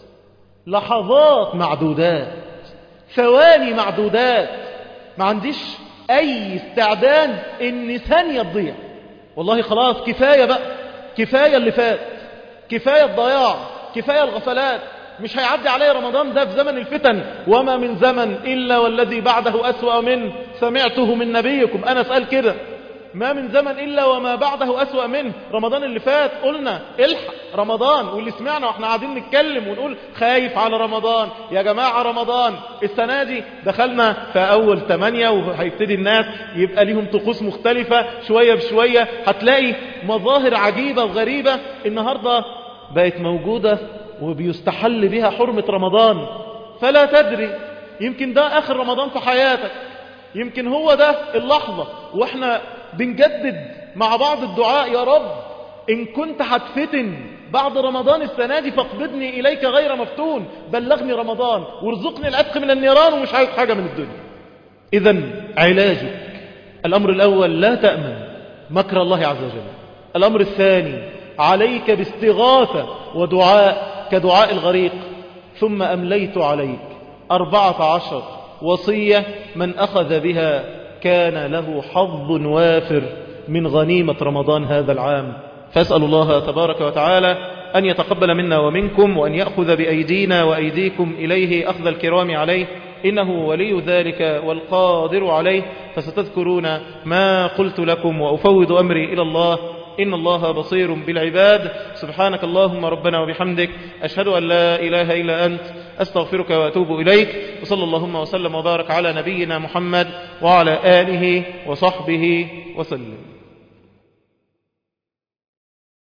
لحظات معدودات ثواني معدودات ما عنديش اي استعداد ان ثانية تضيع والله خلاص كفاية بقى كفاية اللي فات كفاية الضياع كفاية الغفلات مش هيعدي علي رمضان ده في زمن الفتن وما من زمن إلا والذي بعده أسوأ منه سمعته من نبيكم أنا أسأل كده ما من زمن إلا وما بعده أسوأ منه رمضان اللي فات قلنا الحق رمضان واللي سمعنا واحنا قاعدين نتكلم ونقول خايف على رمضان يا جماعة رمضان السنة دي دخلنا في أول ثمانية وهيبتدي الناس يبقى ليهم طقوس مختلفة شوية بشوية هتلاقي مظاهر عجيبة وغريبة النهاردة بقت موجودة وبيستحل بها حرمة رمضان فلا تدري يمكن ده آخر رمضان في حياتك يمكن هو ده اللحظة واحنا بنجدد مع بعض الدعاء يا رب إن كنت هتفتن بعد رمضان السنة دي فاقبضني إليك غير مفتون بلغني رمضان وارزقني العتق من النيران ومش عايز حاجة من الدنيا إذا علاجك الأمر الأول لا تأمن مكر الله عز وجل الأمر الثاني عليك باستغاثة ودعاء كدعاء الغريق ثم أمليت عليك أربعة عشر وصية من أخذ بها كان له حظ وافر من غنيمة رمضان هذا العام فأسأل الله تبارك وتعالى أن يتقبل منا ومنكم وأن يأخذ بأيدينا وأيديكم إليه أخذ الكرام عليه إنه ولي ذلك والقادر عليه فستذكرون ما قلت لكم وأفوض أمري إلى الله إن الله بصير بالعباد سبحانك اللهم ربنا وبحمدك أشهد أن لا إله إلا أنت أستغفرك وأتوب إليك وصلى اللهم وسلم وبارك على نبينا محمد وعلى آله وصحبه وسلم